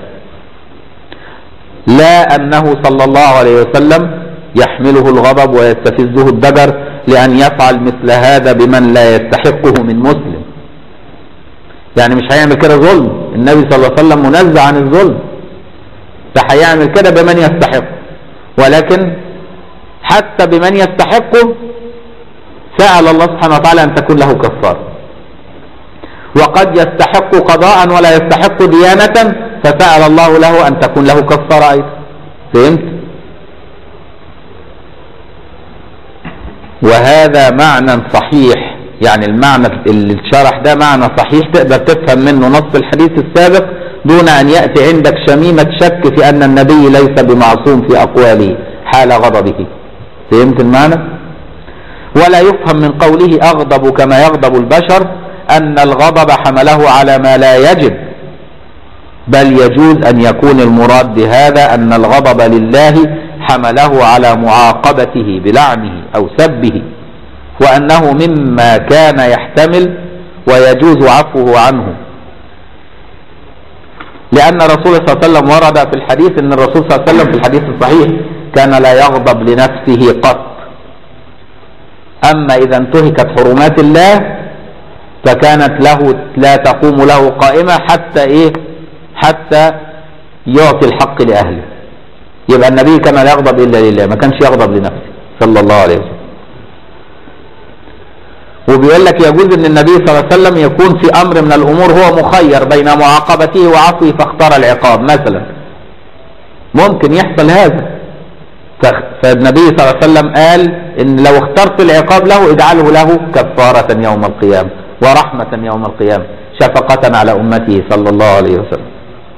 لا أنه صلى الله عليه وسلم يحمله الغضب ويستفزه الدجر لأن يفعل مثل هذا بمن لا يستحقه من مسلم يعني مش هيعمل كده ظلم النبي صلى الله عليه وسلم منزه عن الظلم ده هيعمل كده بمن يستحق ولكن حتى بمن يستحقه سأل الله سبحانه وتعالى أن تكون له كفارة وقد يستحق قضاء ولا يستحق ديانة فسأل الله له أن تكون له كفارة أيضا فهمت وهذا معنى صحيح يعني المعنى اللي اتشرح ده معنى صحيح تقدر تفهم منه نص الحديث السابق دون أن يأتي عندك شميمة شك في أن النبي ليس بمعصوم في أقواله حال غضبه فهمت المعنى ولا يفهم من قوله أغضب كما يغضب البشر أن الغضب حمله على ما لا يجب بل يجوز أن يكون المراد بهذا أن الغضب لله حمله على معاقبته بلعنه أو سبه وأنه مما كان يحتمل ويجوز عفوه عنه لأن الرسول صلى الله عليه وسلم ورد في الحديث أن الرسول صلى الله عليه وسلم في الحديث الصحيح كان لا يغضب لنفسه قط أما إذا انتهكت حرمات الله فكانت له لا تقوم له قائمة حتى إيه حتى يعطي الحق لأهله يبقى النبي كان لا يغضب إلا لله ما كانش يغضب لنفسه صلى الله عليه وسلم وبيقول لك يجوز ان النبي صلى الله عليه وسلم يكون في امر من الامور هو مخير بين معاقبته وعفوه فاختار العقاب مثلا ممكن يحصل هذا فالنبي صلى الله عليه وسلم قال ان لو اخترت العقاب له اجعله له كفارة يوم القيامة ورحمة يوم القيامة شفقة على امته صلى الله عليه وسلم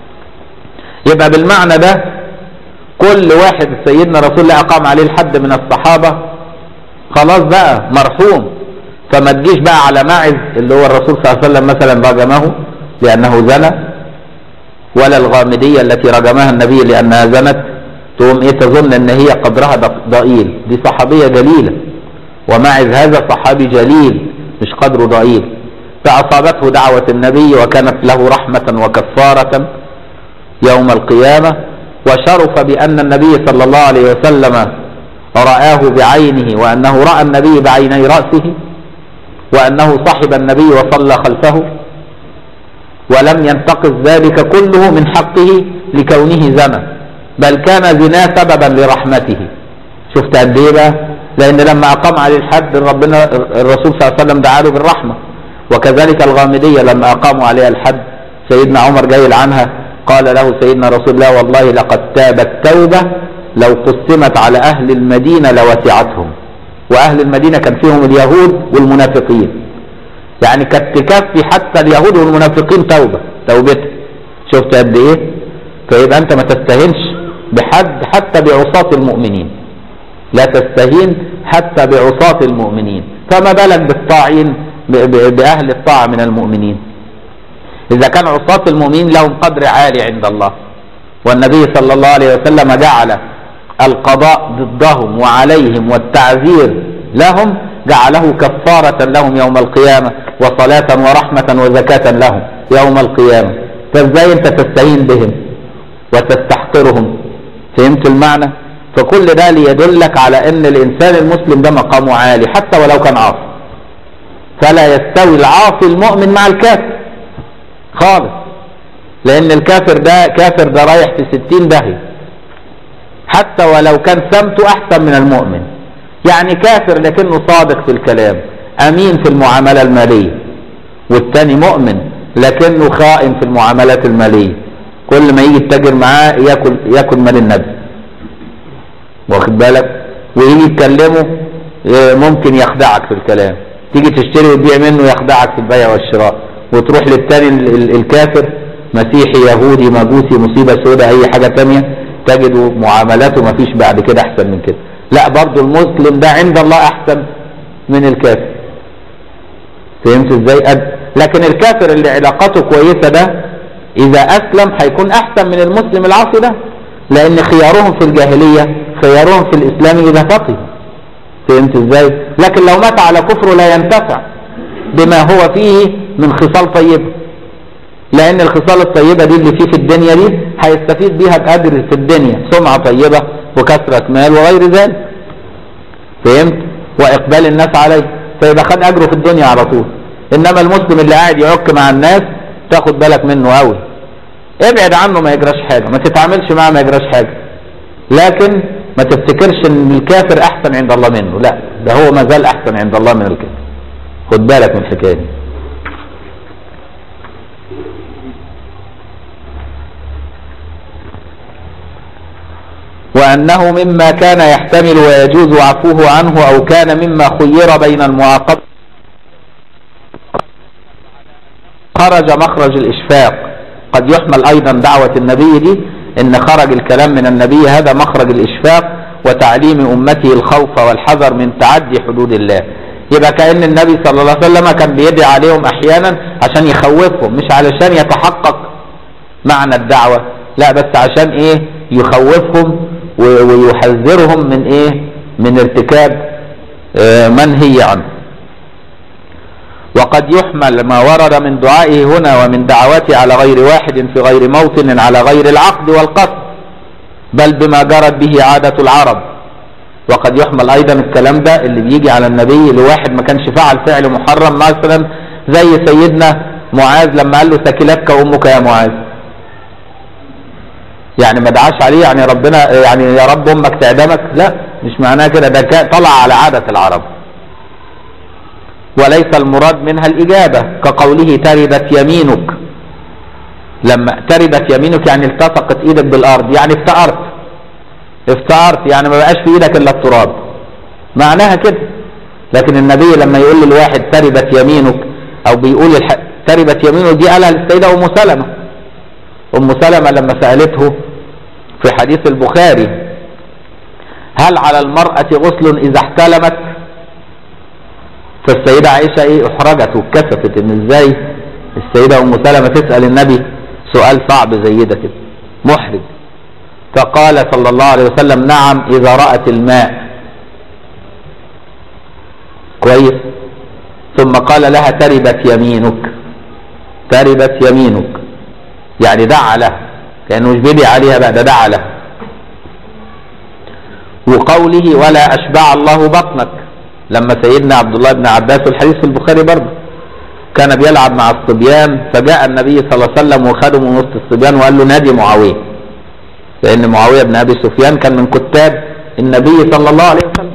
يبقى بالمعنى ده كل واحد سيدنا رسول الله اقام عليه الحد من الصحابة خلاص بقى مرحوم فما تجيش بقى على ماعز اللي هو الرسول صلى الله عليه وسلم مثلا رجمه لأنه زنى ولا الغامدية التي رجمها النبي لأنها زنت تقوم ايه تظن ان هي قدرها ضئيل دي صحابية جليلة وماعز هذا صحابي جليل مش قدره ضئيل فأصابته دعوة النبي وكانت له رحمة وكفارة يوم القيامة وشرف بأن النبي صلى الله عليه وسلم رآه بعينه وأنه رأى النبي بعيني رأسه وأنه صحب النبي وصلى خلفه ولم ينتقص ذلك كله من حقه لكونه زنى بل كان زنا سببا لرحمته شفت قد ايه بقى لان لما اقام عليه الحد ربنا الرسول صلى الله عليه وسلم دعا له بالرحمه وكذلك الغامديه لما اقاموا عليها الحد سيدنا عمر جاي عنها قال له سيدنا رسول الله والله لقد تابت توبه لو قسمت على اهل المدينه لوسعتهم واهل المدينه كان فيهم اليهود والمنافقين يعني كانت تكفي حتى اليهود والمنافقين توبه توبته شفت قد ايه فيبقى انت ما تستهينش بحد حتى بعصاة المؤمنين لا تستهين حتى بعصاة المؤمنين فما بالك بالطاعين باهل الطاعه من المؤمنين اذا كان عصاة المؤمنين لهم قدر عالي عند الله والنبي صلى الله عليه وسلم جعل القضاء ضدهم وعليهم والتعذير لهم جعله كفارة لهم يوم القيامة وصلاة ورحمة وزكاة لهم يوم القيامة فازاي انت تستهين بهم وتستحقرهم فهمت المعنى فكل ده ليدلك على ان الانسان المسلم ده مقامه عالي حتى ولو كان عاصي فلا يستوي العاصي المؤمن مع الكافر خالص لان الكافر ده كافر ده رايح في ستين داهية حتى ولو كان سمته احسن من المؤمن يعني كافر لكنه صادق في الكلام امين في المعاملة المالية والتاني مؤمن لكنه خائن في المعاملات المالية كل ما يجي يتاجر معاه ياكل ياكل مال النبي واخد بالك ويجي يتكلمه ممكن يخدعك في الكلام تيجي تشتري وتبيع منه يخدعك في البيع والشراء وتروح للتاني الكافر مسيحي يهودي مجوسي مصيبة سوداء اي حاجة تانية تجد معاملاته ما فيش بعد كده احسن من كده لا برضو المسلم ده عند الله احسن من الكافر فهمت ازاي أد... لكن الكافر اللي علاقته كويسة ده اذا اسلم هيكون احسن من المسلم العاصي ده لان خيارهم في الجاهلية خيارهم في الاسلام اذا فقه فهمت ازاي لكن لو مات على كفره لا ينتفع بما هو فيه من خصال طيبة لان الخصال الطيبة دي اللي فيه في الدنيا دي هيستفيد بيها بقدر في الدنيا سمعة طيبة وكثرة مال وغير ذلك فهمت واقبال الناس عليه فيبقى خد اجره في الدنيا على طول انما المسلم اللي قاعد يعك مع الناس تاخد بالك منه قوي ابعد عنه ما يجراش حاجة ما تتعاملش معاه ما يجراش حاجة لكن ما تفتكرش ان الكافر احسن عند الله منه لا ده هو ما زال احسن عند الله من الكافر خد بالك من الحكايه دي وأنه مما كان يحتمل ويجوز عفوه عنه أو كان مما خير بين المعاقبة خرج مخرج الإشفاق قد يحمل أيضا دعوة النبي دي إن خرج الكلام من النبي هذا مخرج الإشفاق وتعليم أمته الخوف والحذر من تعدي حدود الله يبقى كأن النبي صلى الله عليه وسلم كان بيدعي عليهم أحيانا عشان يخوفهم مش علشان يتحقق معنى الدعوة لا بس عشان إيه يخوفهم ويحذرهم من ايه من ارتكاب اه منهي عنه وقد يحمل ما ورد من دعائه هنا ومن دعواته على غير واحد في غير موطن على غير العقد والقصد بل بما جرت به عادة العرب وقد يحمل ايضا الكلام ده اللي بيجي على النبي لواحد ما كانش فعل فعل محرم مثلا زي سيدنا معاذ لما قال له ثكلتك امك يا معاذ يعني ما دعاش عليه يعني ربنا يعني يا رب امك تعدمك لا مش معناه كده ده طلع على عادة العرب وليس المراد منها الإجابة كقوله تربت يمينك لما تربت يمينك يعني التصقت ايدك بالارض يعني افتقرت افتقرت يعني ما بقاش في ايدك الا التراب معناها كده لكن النبي لما يقول للواحد تربت يمينك او بيقول الح... تربت يمينه دي قالها للسيدة ام سلمة ام سلمة لما سألته في حديث البخاري هل على المرأة غسل اذا احتلمت فالسيدة عائشة ايه احرجت واتكسفت ان ازاي السيدة ام سلمة تسأل النبي سؤال صعب زي ده كده محرج فقال صلى الله عليه وسلم نعم اذا رأت الماء كويس ثم قال لها تربت يمينك تربت يمينك يعني دعا لها كانه مش بيدعي عليها بقى ده دعا لها وقوله ولا اشبع الله بطنك لما سيدنا عبد الله بن عباس والحديث في البخاري برضه كان بيلعب مع الصبيان فجاء النبي صلى الله عليه وسلم وخده من وسط الصبيان وقال له نادي معاويه لان معاويه بن ابي سفيان كان من كتاب النبي صلى الله عليه وسلم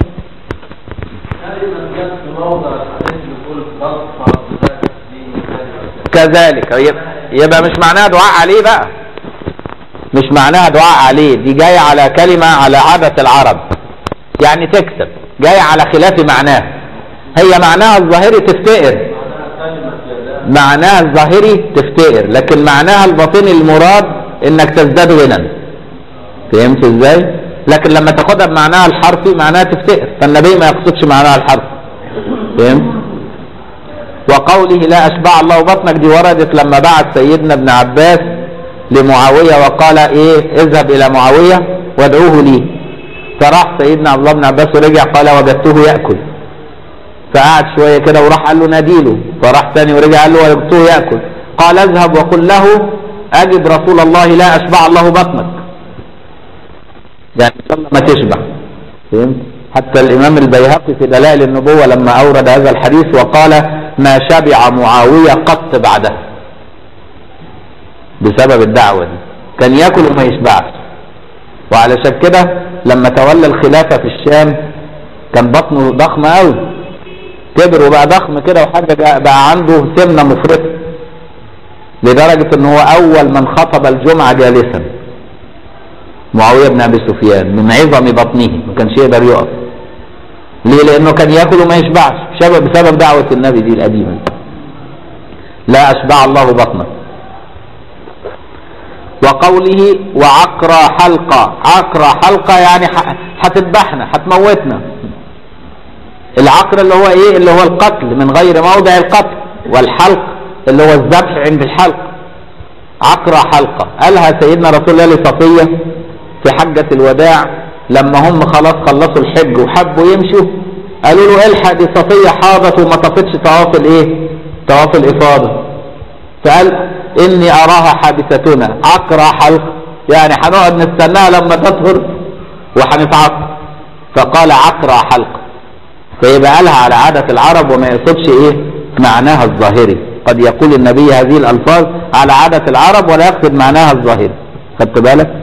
كذلك يبقى مش معناها دعاء عليه بقى مش معناها دعاء عليه دي جاية على كلمة على عادة العرب يعني تكسب جاية على خلاف معناه هي معناها الظاهري تفتقر معناها الظاهري تفتقر لكن معناها الباطني المراد انك تزداد غنى فهمت ازاي لكن لما تاخدها بمعناها الحرفي معناها تفتقر فالنبي ما يقصدش معناها الحرفي فهمت وقوله لا اشبع الله بطنك دي وردت لما بعت سيدنا ابن عباس لمعاوية وقال ايه اذهب الى معاوية وادعوه لي فراح سيدنا عبد الله بن عباس ورجع قال وجدته يأكل فقعد شوية كده وراح قال له ناديله فراح تاني ورجع قال له وجدته يأكل قال اذهب وقل له اجب رسول الله لا اشبع الله بطنك يعني ان شاء الله ما تشبع فهمت حتى الامام البيهقي في دلائل النبوة لما اورد هذا الحديث وقال ما شبع معاوية قط بعده بسبب الدعوة دي كان ياكل وما يشبعش وعلشان كده لما تولى الخلافة في الشام كان بطنه ضخم قوي كبر وبقى ضخم كده وحاجة بقى عنده سمنة مفرطة لدرجة ان هو اول من خطب الجمعة جالسا معاوية بن ابي سفيان من عظم بطنه ما كانش يقدر يقف ليه لانه كان ياكل وما يشبعش بسبب بسبب دعوة النبي دي القديمة لا اشبع الله بطنك وقوله وعقرى حلقة عقرى حلقة يعني هتذبحنا هتموتنا العقر اللي هو ايه اللي هو القتل من غير موضع القتل والحلق اللي هو الذبح عند الحلق عقرى حلقة قالها سيدنا رسول الله لصفية في حجة الوداع لما هم خلاص خلصوا الحج وحبوا يمشوا قالوا له الحق دي صفية حاضت وما طفتش طواف الايه طواف الافاضة فقال اني اراها حادثتنا عقرى حلق يعني هنقعد نستناها لما تطهر وهنتعقر فقال عقرى حلق فيبقى قالها على عادة العرب وما يقصدش ايه معناها الظاهري قد يقول النبي هذه الالفاظ على عادة العرب ولا يقصد معناها الظاهري خدت بالك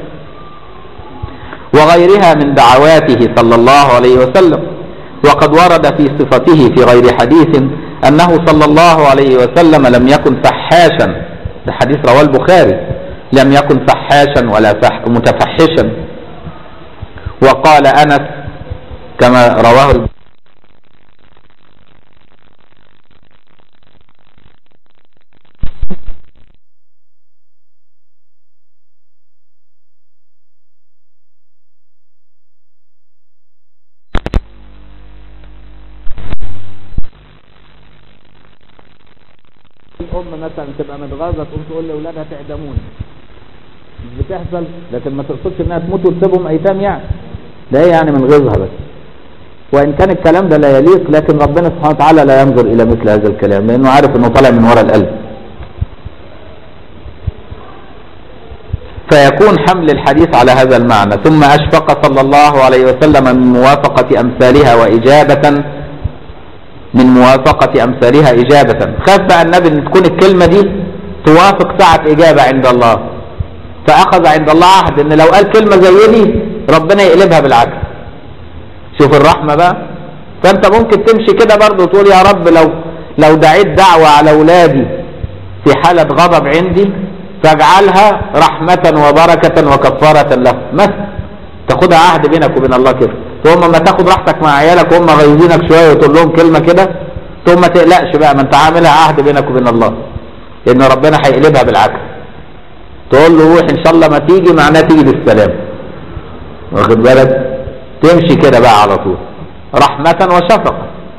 وغيرها من دعواته صلى الله عليه وسلم وقد ورد في صفته في غير حديث انه صلى الله عليه وسلم لم يكن فحاشا ده حديث رواه البخاري لم يكن فحاشا ولا فح متفحشا وقال انس كما رواه الام مثلا تبقى متغاظه تقوم تقول لاولادها تعدموني مش بتحصل لكن ما تقصدش انها تموت وتسيبهم ايتام يعني ده هي يعني من غيظها بس وان كان الكلام ده لا يليق لكن ربنا سبحانه وتعالى لا ينظر الى مثل هذا الكلام لانه عارف انه طالع من وراء القلب فيكون حمل الحديث على هذا المعنى ثم اشفق صلى الله عليه وسلم من موافقه امثالها واجابه من موافقة أمثالها إجابة خاف بقى النبي أن تكون الكلمة دي توافق ساعة إجابة عند الله فأخذ عند الله عهد أن لو قال كلمة زي دي ربنا يقلبها بالعكس شوف الرحمة بقى فأنت ممكن تمشي كده برضه وتقول يا رب لو لو دعيت دعوة على أولادي في حالة غضب عندي فاجعلها رحمة وبركة وكفارة له مثلا تاخدها عهد بينك وبين الله كده ثم ما تاخد راحتك مع عيالك وهم غيظينك شويه وتقول لهم كلمه كده ثم ما تقلقش بقى ما انت عاملها عهد بينك وبين الله ان ربنا هيقلبها بالعكس تقول له روح ان شاء الله ما تيجي معناه تيجي بالسلام واخد بالك تمشي كده بقى على طول رحمة وشفقة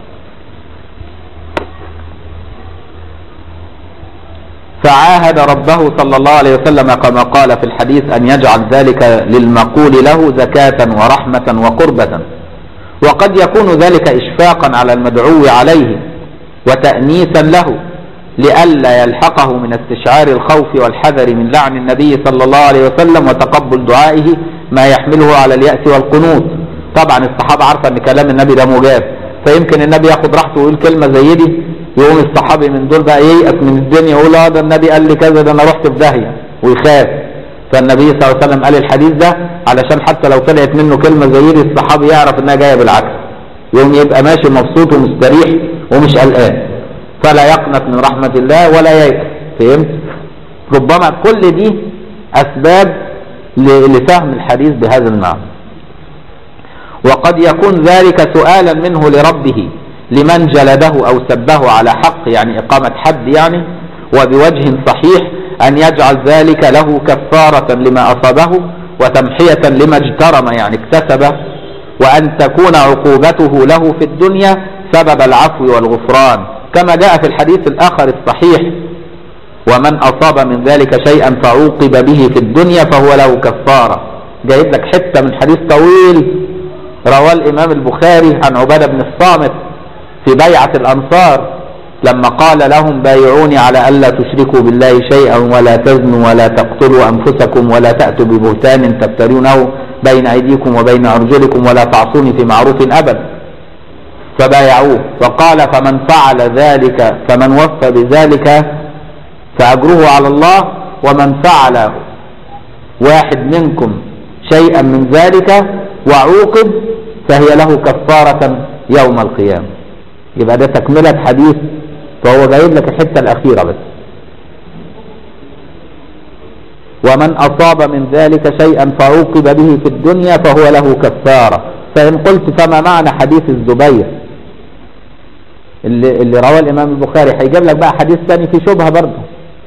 فعاهد ربه صلى الله عليه وسلم كما قال في الحديث أن يجعل ذلك للمقول له زكاة ورحمة وقربة وقد يكون ذلك إشفاقا على المدعو عليه وتأنيسا له لئلا يلحقه من استشعار الخوف والحذر من لعن النبي صلى الله عليه وسلم وتقبل دعائه ما يحمله على اليأس والقنوط طبعا الصحابة عارفة ان كلام النبي ده مجاب فيمكن النبي ياخد راحته ويقول كلمة زي دي يقوم الصحابي من دول بقى ييأس من الدنيا يقول اه ده النبي قال لي كذا ده انا رحت في داهية ويخاف فالنبي صلى الله عليه وسلم قال الحديث ده علشان حتى لو طلعت منه كلمة زي دي الصحابي يعرف انها جاية بالعكس يقوم يبقى ماشي مبسوط ومستريح ومش قلقان فلا يقنط من رحمة الله ولا ييأس فهمت ربما كل دي أسباب لفهم الحديث بهذا المعنى وقد يكون ذلك سؤالا منه لربه لمن جلده أو سبه على حق يعني إقامة حد يعني وبوجه صحيح أن يجعل ذلك له كفارة لما أصابه وتمحية لما اجترم يعني اكتسبه وأن تكون عقوبته له في الدنيا سبب العفو والغفران كما جاء في الحديث الآخر الصحيح ومن أصاب من ذلك شيئا فعوقب به في الدنيا فهو له كفارة جايب لك حتة من حديث طويل رواه الإمام البخاري عن عبادة بن الصامت في بيعة الأنصار لما قال لهم بايعوني على ألا تشركوا بالله شيئا ولا تزنوا ولا تقتلوا أنفسكم ولا تأتوا ببهتان تفترونه بين أيديكم وبين أرجلكم ولا تعصوني في معروف أبدا فبايعوه وقال فمن فعل ذلك فمن وفى بذلك فأجره على الله ومن فعل واحد منكم شيئا من ذلك وعوقب فهي له كفارة يوم القيامة يبقى ده تكملة حديث فهو جايب لك الحتة الأخيرة بس ومن أصاب من ذلك شيئا فعوقب به في الدنيا فهو له كفارة فإن قلت فما معنى حديث الزبير اللي, اللي رواه الإمام البخاري هيجيب لك بقى حديث ثاني فيه شبهة برضه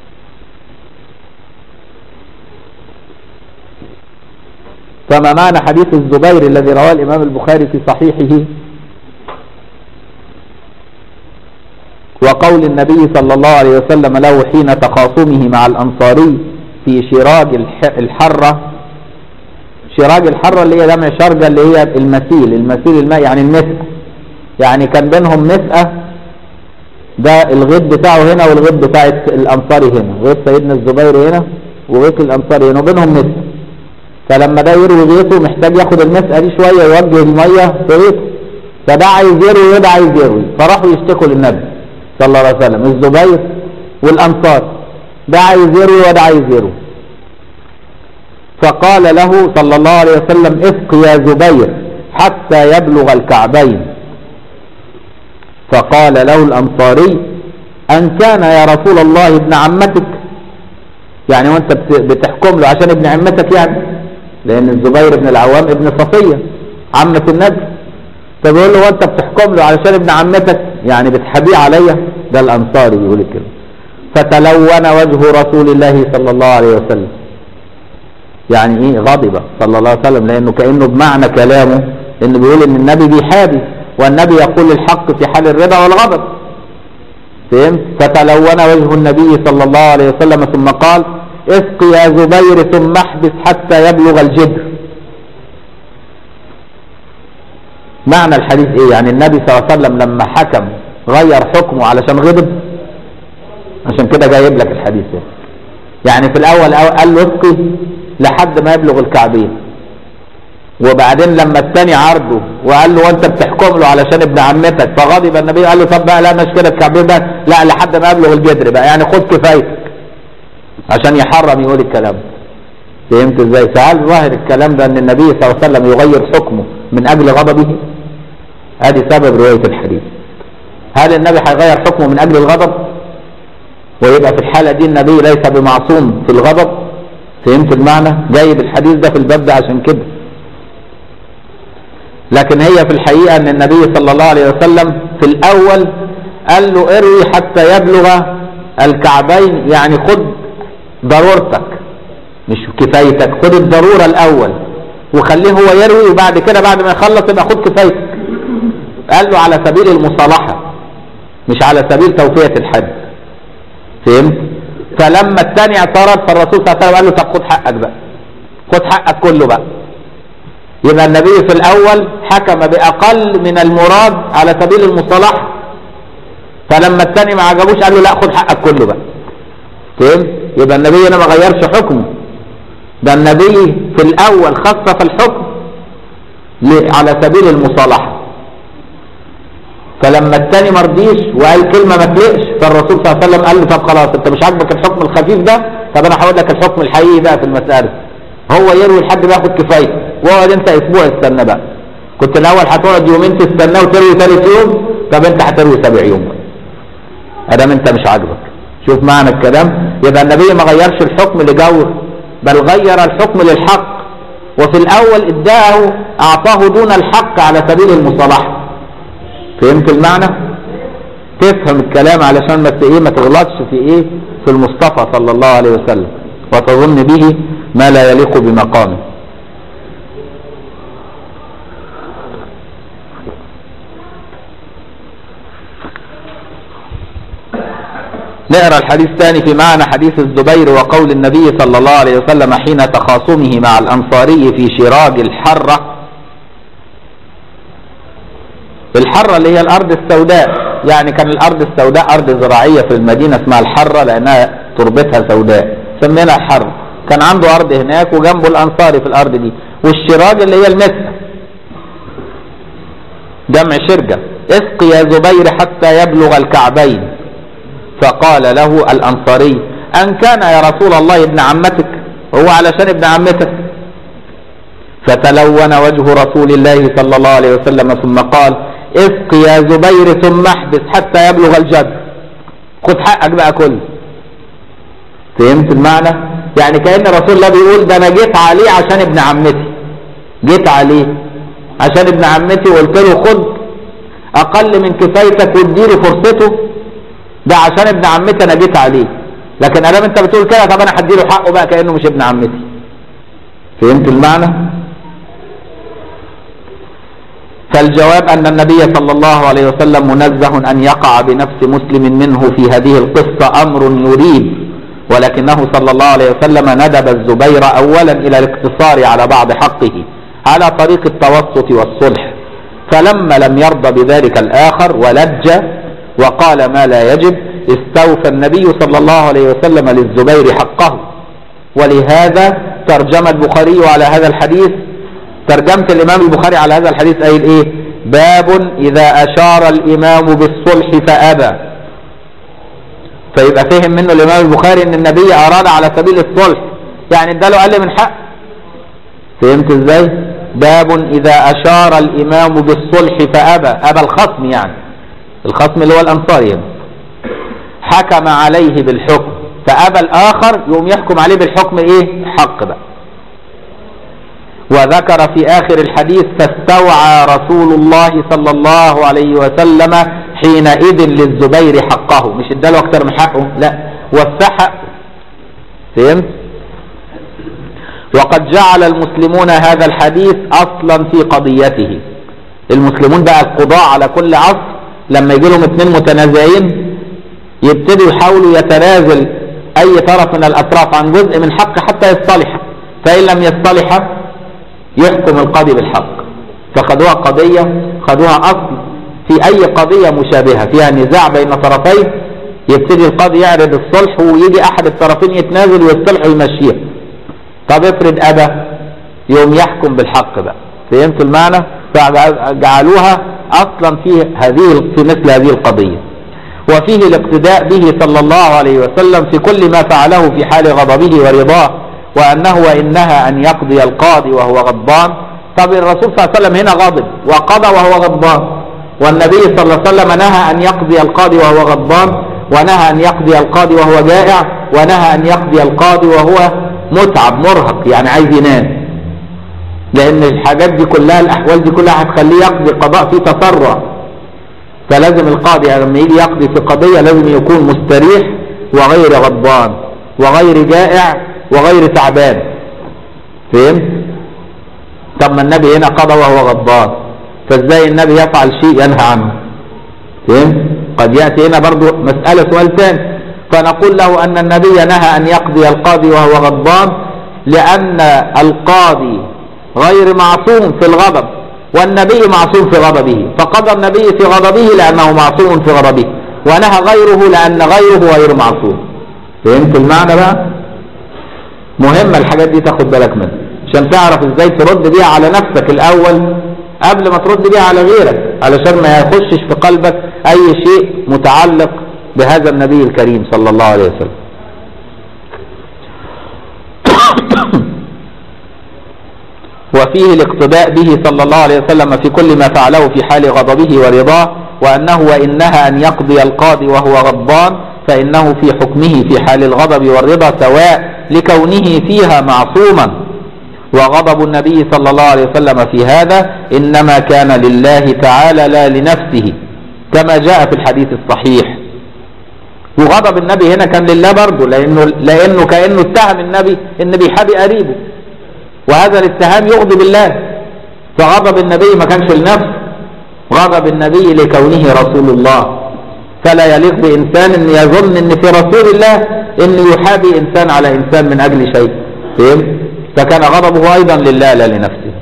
فما معنى حديث الزبير الذي رواه الإمام البخاري في صحيحه وقول النبي صلى الله عليه وسلم له حين تخاصمه مع الأنصاري في شراج الحرة شراج الحرة اللي هي جمع شرجة اللي هي المسيل المسيل الماء يعني المسقى يعني كان بينهم مسقى ده الغيط بتاعه هنا والغيط بتاع الأنصاري هنا غيط سيدنا الزبير هنا وغيط الأنصاري هنا وبينهم مسقى فلما ده يروي غيطه محتاج ياخد المسقى دي شوية يوجه المية في غيطه فده عايز يروي وده عايز يروي فراحوا يشتكوا للنبي صلى الله عليه وسلم الزبير والأنصار ده عايز يروي وده عايز يروي فقال له صلى الله عليه وسلم اسق يا زبير حتى يبلغ الكعبين فقال له الأنصاري أن كان يا رسول الله ابن عمتك يعني وانت بتحكم له عشان ابن عمتك يعني لأن الزبير بن العوام ابن صفية عمة النبي فبيقول له وانت بتحكم له علشان ابن عمتك يعني بتحبيه عليا ده الأنصاري بيقول كده فتلون وجه رسول الله صلى الله عليه وسلم يعني ايه غضب صلى الله عليه وسلم لانه كانه بمعنى كلامه انه بيقول ان النبي بيحابي والنبي يقول الحق في حال الرضا والغضب فهمت فتلون وجه النبي صلى الله عليه وسلم ثم قال اسق يا زبير ثم احبس حتى يبلغ الجدر معنى الحديث ايه يعني النبي صلى الله عليه وسلم لما حكم غير حكمه علشان غضب عشان كده جايب لك الحديث ده يعني في الاول قال له اسقي لحد ما يبلغ الكعبين وبعدين لما الثاني عرضه وقال له وانت بتحكم له علشان ابن عمتك فغضب النبي قال له طب بقى لا مش كده الكعبين ده لا لحد ما يبلغ الجدر بقى يعني خد كفايتك عشان يحرم يقول الكلام فهمت ازاي فهل ظاهر الكلام ده ان النبي صلى الله عليه وسلم يغير حكمه من اجل غضبه ادي سبب روايه الحديث هل النبي هيغير حكمه من اجل الغضب ويبقى في الحاله دي النبي ليس بمعصوم في الغضب فهمت المعنى جايب الحديث ده في الباب ده عشان كده لكن هي في الحقيقة ان النبي صلى الله عليه وسلم في الاول قال له اروي حتى يبلغ الكعبين يعني خد ضرورتك مش كفايتك خد الضرورة الاول وخليه هو يروي وبعد كده بعد ما يخلص يبقى خد كفايتك قال له على سبيل المصالحة مش على سبيل توفية الحد فهمت فلما الثاني اعترض فالرسول صلى الله عليه وسلم قال له طب خد حقك بقى خد حقك كله بقى يبقى النبي في الاول حكم باقل من المراد على سبيل المصالحه فلما الثاني ما عجبوش قال له لا خد حقك كله بقى فهمت يبقى النبي هنا ما غيرش حكمه ده النبي في الاول خصص الحكم على سبيل المصالحه فلما الثاني ما رضيش وقال كلمه ما تلقش فالرسول صلى الله عليه وسلم قال له طب خلاص انت مش عاجبك الحكم الخفيف ده طب انا هقول لك الحكم الحقيقي بقى في المساله هو يروي لحد ما ياخد كفايته واقعد انت اسبوع استنى بقى كنت الاول هتقعد يومين تستناه وتروي ثالث يوم طب انت هتروي سبع يوم ادام انت مش عاجبك شوف معنى الكلام يبقى النبي ما غيرش الحكم لجور بل غير الحكم للحق وفي الاول اداه اعطاه دون الحق على سبيل المصالحه فهمت المعنى تفهم الكلام علشان ما ايه ما تغلطش في ايه في المصطفى صلى الله عليه وسلم وتظن به ما لا يليق بمقامه نقرا الحديث ثاني في معنى حديث الزبير وقول النبي صلى الله عليه وسلم حين تخاصمه مع الانصاري في شراج الحره الحره اللي هي الارض السوداء يعني كان الارض السوداء ارض زراعيه في المدينه اسمها الحره لانها تربتها سوداء سمينا الحر كان عنده ارض هناك وجنبه الانصاري في الارض دي والشراج اللي هي المسة جمع شرجة اسق يا زبير حتى يبلغ الكعبين فقال له الأنصاري أن كان يا رسول الله ابن عمتك هو علشان ابن عمتك فتلون وجه رسول الله صلى الله عليه وسلم ثم قال اسق يا زبير ثم احبس حتى يبلغ الجد خد حقك بقى كله فهمت المعنى يعني كأن رسول الله بيقول ده انا جيت عليه عشان ابن عمتي جيت عليه عشان ابن عمتي وقلت له خد اقل من كفايتك واديله فرصته ده عشان ابن عمتي انا جيت عليه لكن ادام انت بتقول كده طب انا هديله حقه بقى كانه مش ابن عمتي فهمت المعنى فالجواب أن النبي صلى الله عليه وسلم منزه أن يقع بنفس مسلم منه في هذه القصة أمر يريد ولكنه صلى الله عليه وسلم ندب الزبير أولا إلى الاقتصار على بعض حقه على طريق التوسط والصلح فلما لم يرضى بذلك الآخر ولج وقال ما لا يجب استوفى النبي صلى الله عليه وسلم للزبير حقه ولهذا ترجم البخاري على هذا الحديث ترجمة الإمام البخاري على هذا الحديث قايل إيه باب إذا أشار الإمام بالصلح فأبى فيبقى فهم منه الإمام البخاري إن النبي أراد على سبيل الصلح يعني اداله أقل من حق فهمت إزاي باب إذا أشار الإمام بالصلح فأبى أبى الخصم يعني الخصم اللي هو الأنصاري يعني. حكم عليه بالحكم فأبى الآخر يقوم يحكم عليه بالحكم إيه حق بقى وذكر في آخر الحديث فاستوعى رسول الله صلى الله عليه وسلم حينئذ للزبير حقه مش اداله اكتر من حقه لا وفى فهمت وقد جعل المسلمون هذا الحديث اصلا في قضيته المسلمون بقى القضاء على كل عصر لما يجي لهم اثنين متنازعين يبتدوا يحاولوا يتنازل اي طرف من الاطراف عن جزء من حق حتى يصطلح فان لم يصطلح يحكم القاضي بالحق فخدوها قضية خدوها أصل في أي قضية مشابهة فيها نزاع بين طرفين يبتدي القاضي يعرض الصلح ويجي أحد الطرفين يتنازل ويصلح ويمشيها طب افرض أبى يوم يحكم بالحق بقى فهمت المعنى فجعلوها أصلا في هذه في مثل هذه القضية وفيه الاقتداء به صلى الله عليه وسلم في كل ما فعله في حال غضبه ورضاه وأنه وإنها أن يقضي القاضي وهو غضبان طب الرسول صلى الله عليه وسلم هنا غاضب وقضى وهو غضبان والنبي صلى الله عليه وسلم نهى أن يقضي القاضي وهو غضبان ونهى أن يقضي القاضي وهو جائع ونهى أن يقضي القاضي وهو متعب مرهق يعني عايز ينام لأن الحاجات دي كلها الأحوال دي كلها هتخليه يقضي قضاء فيه تسرع فلازم القاضي لما يجي يقضي في قضية لازم يكون مستريح وغير غضبان وغير جائع وغير تعبان فهمت طب ما النبي هنا قضى وهو غضبان فازاي النبي يفعل شيء ينهى عنه فهمت قد يأتي هنا برضو مسألة سؤال ثاني فنقول له أن النبي نهى أن يقضي القاضي وهو غضبان لأن القاضي غير معصوم في الغضب والنبي معصوم في غضبه فقضى النبي في غضبه لأنه معصوم في غضبه ونهى غيره لأن غيره غير معصوم فهمت المعنى بقى مهمة الحاجات دي تاخد بالك منها عشان تعرف ازاي ترد بيها على نفسك الاول قبل ما ترد بيها على غيرك علشان ما يخشش في قلبك اي شيء متعلق بهذا النبي الكريم صلى الله عليه وسلم وفيه الاقتداء به صلى الله عليه وسلم في كل ما فعله في حال غضبه ورضاه وأنه وإنها أن يقضي القاضي وهو غضبان فإنه في حكمه في حال الغضب والرضا سواء لكونه فيها معصوما وغضب النبي صلى الله عليه وسلم في هذا إنما كان لله تعالى لا لنفسه كما جاء في الحديث الصحيح وغضب النبي هنا كان لله برضه لأنه, لأنه كأنه اتهم النبي إن بيحابي قريبه وهذا الاتهام يغضب الله فغضب النبي ما كانش لنفسه غضب النبي لكونه رسول الله فلا يليق بإنسان أن يظن أن في رسول الله أن يحابي إنسان على إنسان من أجل شيء فهمت؟ فكان غضبه أيضا لله لا لنفسه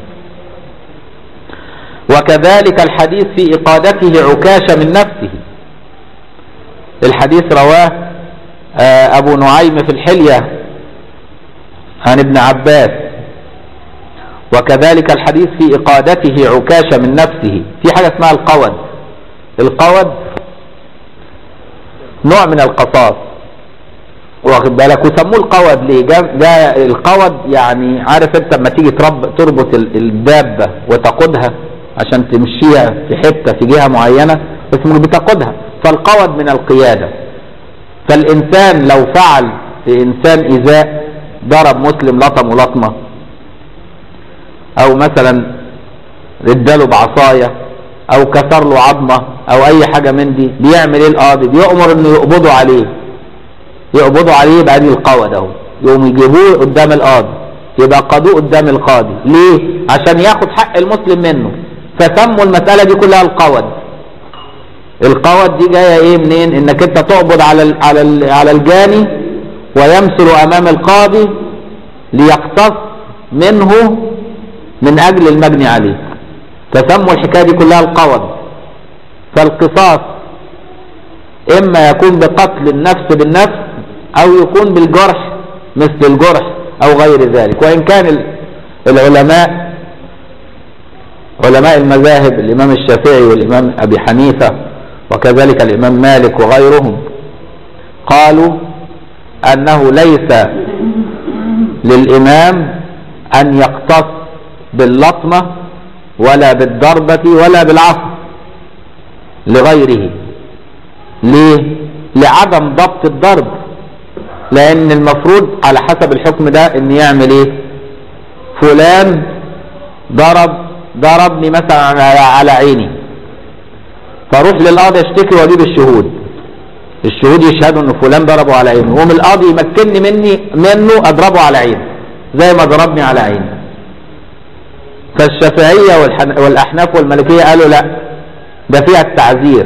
وكذلك الحديث في إقادته عكاشة من نفسه الحديث رواه أبو نعيم في الحلية عن ابن عباس وكذلك الحديث في إقادته عكاشة من نفسه في حاجة اسمها القود القود نوع من القصاص واخد بالك وسموه القود ليه جاء, جاء القود يعني عارف انت لما تيجي ترب تربط ال- الدابة وتقودها عشان تمشيها في حتة في جهة معينة اسمه بتقودها فالقود من القيادة فالإنسان لو فعل في إنسان إيذاء ضرب مسلم لطمه لطمة أو مثلا اداله بعصاية أو كسر له عظمة أو أي حاجة من دي بيعمل إيه القاضي؟ بيأمر إنه يقبضوا عليه يقبضوا عليه يبقى دي القود اهو يقوم يجيبوه قدام القاضي يبقى قضوه قدام القاضي ليه عشان ياخد حق المسلم منه فسموا المسألة دي كلها القود القود دي جاية ايه منين انك انت تقبض على ال على ال على الجاني ويمثل امام القاضي ليقتص منه من اجل المجني عليه فسموا الحكاية دي كلها القود فالقصاص اما يكون بقتل النفس بالنفس او يكون بالجرح مثل الجرح او غير ذلك وان كان ال- العلماء علماء المذاهب الامام الشافعي والامام ابي حنيفة وكذلك الامام مالك وغيرهم قالوا انه ليس للامام ان يقتص باللطمة ولا بالضربة ولا بالعصا لغيره ليه لعدم ضبط الضرب لان المفروض على حسب الحكم ده ان يعمل ايه فلان ضرب ضربني مثلا على على عيني فاروح للقاضي اشتكي واجيب الشهود الشهود يشهدوا ان فلان ضربه على عيني يقوم القاضي يمكنني مني منه اضربه على عيني زي ما ضربني على عيني فالشافعية والحن- والاحناف والمالكية قالوا لا ده فيها التعذير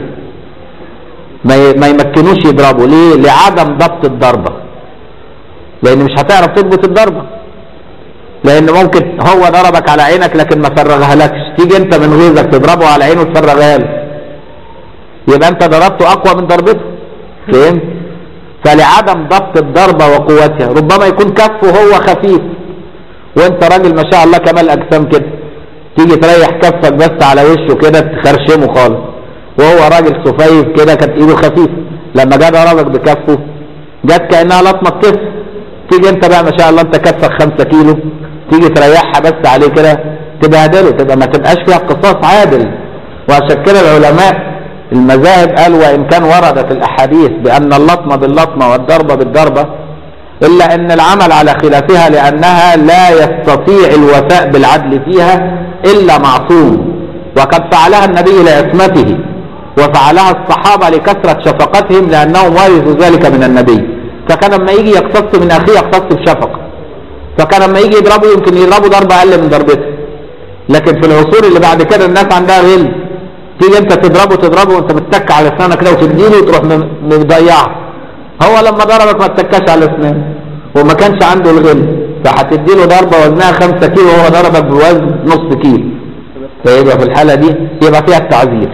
ما ي- ما يمكنوش يضربوا ليه لعدم ضبط الضربة لان مش هتعرف تضبط الضربة لان ممكن هو ضربك على عينك لكن ما فرغها لكش تيجي انت من غيظك تضربه على عينه وتفرغها له يبقى انت ضربته اقوى من ضربته فهمت فلعدم ضبط الضربة وقوتها ربما يكون كفه هو خفيف وانت راجل ما شاء الله كمال اجسام كده تيجي تريح كفك بس على وشه كده تخرشمه خالص وهو راجل سفيف كده كانت ايده خفيفه لما جه ضربك بكفه جت كانها لطمه كتف تيجي انت بقى ما شاء الله انت كفك 5 كيلو تيجي تريحها بس عليه كده تبهدله تبقى ما تبقاش فيها قصاص عادل وعشان كده العلماء المذاهب قالوا وان كان وردت الاحاديث بان اللطمه باللطمه والضربه بالضربه الا ان العمل على خلافها لانها لا يستطيع الوفاء بالعدل فيها الا معصوم وقد فعلها النبي لعصمته وفعلها الصحابة لكثرة شفقتهم لأنهم ورثوا ذلك من النبي فكان لما يجي يقتص من أخيه يقتص بشفقة فكان لما يجي يضربه يمكن يضربه ضربة أقل من ضربته لكن في العصور اللي بعد كده الناس عندها غل تيجي انت تضربه تضربه وانت متك على اسنانك كده وتديله وتروح م- مضيعه هو لما ضربك ما اتكاش على اسنانه وما كانش عنده الغل فهتديله ضربه وزنها 5 كيلو وهو ضربك بوزن نص كيلو فيبقى في الحاله دي يبقى فيها التعذير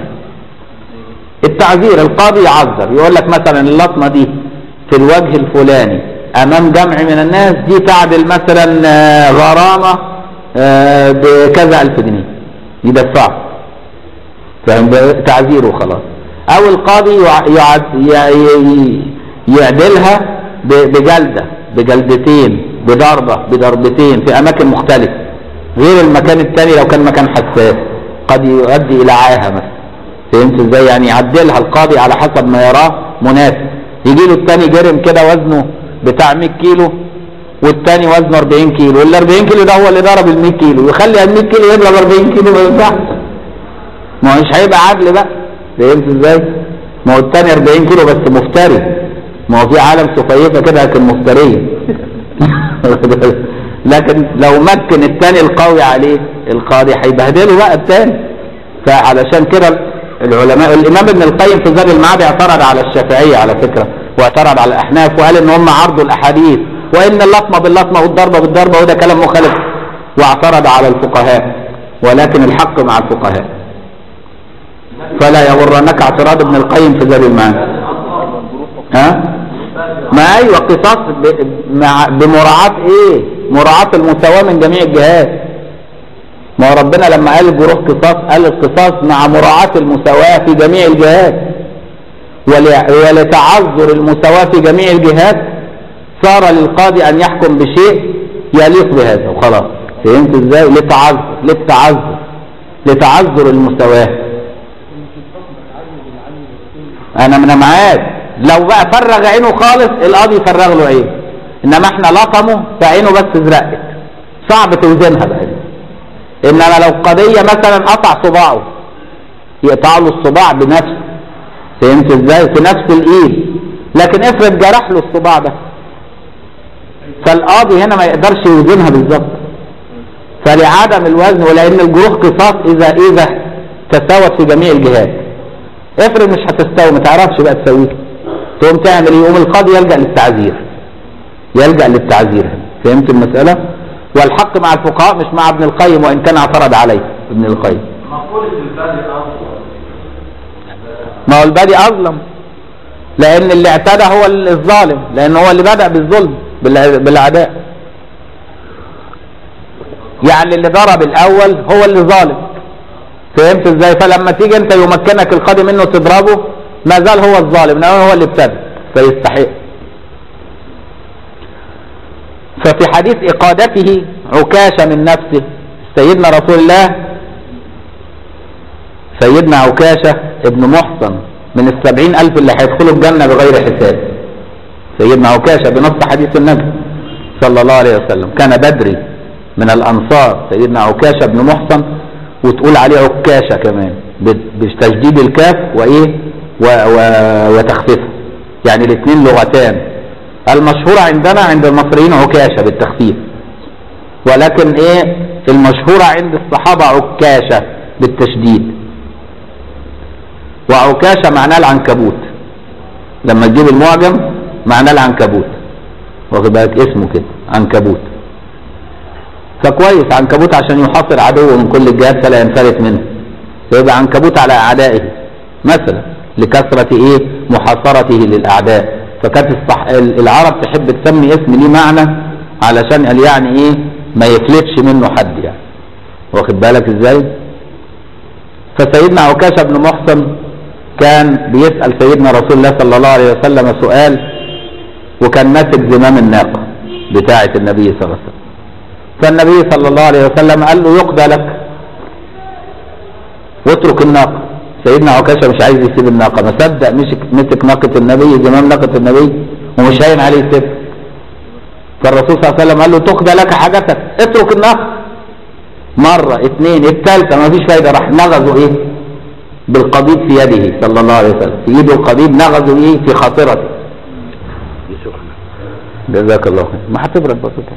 التعذير القاضي يعذر يقول لك مثلا اللطمه دي في الوجه الفلاني امام جمع من الناس دي تعدل مثلا آه، غرامه آه، بكذا الف جنيه يدفعه فاهم ده تعذيره خلاص او القاضي يع- يع- ي- ي- يعدلها ب- بجلده بجلدتين بضربه بضربتين في اماكن مختلفه غير المكان الثاني لو كان مكان حساس قد يؤدي الى عاهه مثلا فهمت ازاي يعني يعدلها القاضي على حسب ما يراه مناسب يجي له الثاني جرم كده وزنه بتاع 100 كيلو والثاني وزنه 40 كيلو وال 40 كيلو ده هو اللي ضرب ال 100 كيلو يخلي ال 100 كيلو يضرب 40 كيلو ما ينفعش ما هو مش هيبقى عدل بقى فهمت ازاي؟ ما هو الثاني 40 كيلو بس مفتري ما هو في عالم سفيفه كده لكن مفتريه لكن لو مكن الثاني القوي عليه القاضي هيبهدله بقى الثاني فعلشان كده العلماء الامام ابن القيم في زاد المعاد اعترض على الشافعيه على فكره واعترض على الاحناف وقال ان هم عرضوا الاحاديث وان اللطمه باللطمه والضربه بالضربه وده كلام مخالف واعترض على الفقهاء ولكن الحق مع الفقهاء فلا يغرنك اعتراض ابن القيم في زاد المعاد ها ما ايوه قصاص ب- مع بمراعاة ايه مراعاة المساواة من جميع الجهات ما هو ربنا لما قال الجروح قصاص قال القصاص مع مراعاة المساواة في جميع الجهات ول- ولتعذر المساواة في جميع الجهات صار للقاضي أن يحكم بشيء يليق بهذا وخلاص فهمت ازاي للتعذر للتعذر لتعذر المساواة انا من معاك لو بقى فرغ عينه خالص القاضي يفرغ له عينه انما احنا لطمه فعينه بس ازرقت صعب توزنها بقى دي. انما لو قضية مثلا قطع صباعه يقطع له الصباع بنفسه فهمت ازاي في نفس الايد لكن افرض جرح له الصباع ده فالقاضي هنا ما يقدرش يوزنها بالظبط فلعدم الوزن ولان الجروح قصاص اذا اذا تساوت في جميع الجهات افرض مش هتستوي ما تعرفش بقى تسويها تقوم تعمل ايه يقوم القاضي يلجا للتعزير يلجا للتعزير فهمت المساله والحق مع الفقهاء مش مع ابن القيم وان كان اعترض عليه ابن القيم مقولة البادئ أفضل ما هو البادئ اظلم لان اللي اعتدى هو الظالم لان هو اللي بدا بالظلم بالع- بالعداء يعني اللي ضرب الاول هو اللي ظالم فهمت ازاي فلما تيجي انت يمكنك القاضي منه تضربه ما زال هو الظالم لانه هو اللي ابتدى فيستحق ففي حديث اقادته عكاشة من نفسه سيدنا رسول الله سيدنا عكاشة ابن محصن من السبعين ألف اللي هيدخلوا الجنة بغير حساب سيدنا عكاشة بنص حديث النبي صلى الله عليه وسلم كان بدري من الأنصار سيدنا عكاشة بن محصن وتقول عليه عكاشة كمان ب- بتشديد الكاف وإيه و و وتخفيفها يعني الاثنين لغتان المشهورة عندنا عند المصريين عكاشة بالتخفيف ولكن ايه المشهورة عند الصحابة عكاشة بالتشديد وعكاشة معناه العنكبوت لما تجيب المعجم معناه العنكبوت واخد بالك اسمه كده عنكبوت فكويس عنكبوت عشان يحاصر عدوه من كل الجهات فلا ينفلت منه فيبقى عنكبوت على اعدائه مثلا لكثرة ايه محاصرته للاعداء فكانت الصح... العرب تحب تسمي اسم ليه معنى علشان قال يعني ايه ما يفلتش منه حد يعني واخد بالك ازاي فسيدنا عكاشة بن محصن كان بيسأل سيدنا رسول الله صلى الله عليه وسلم سؤال وكان ماسك زمام الناقة بتاعة النبي صلى الله عليه وسلم فالنبي صلى الله عليه وسلم قال له يقضى لك واترك الناقة سيدنا عكاشة مش عايز يسيب الناقة ما صدق مسك مسك ناقة النبي زمام ناقة النبي ومش هين عليه يسيب فالرسول صلى الله عليه وسلم قال له تقضى لك حاجتك اترك الناقة مرة اثنين الثالثة ما فيش فايدة راح نغزوا ايه بالقضيب في يده صلى الله عليه وسلم في ايده القضيب نغزوا ايه في خاطرته جزاك الله خير ما هتبرد بسيطة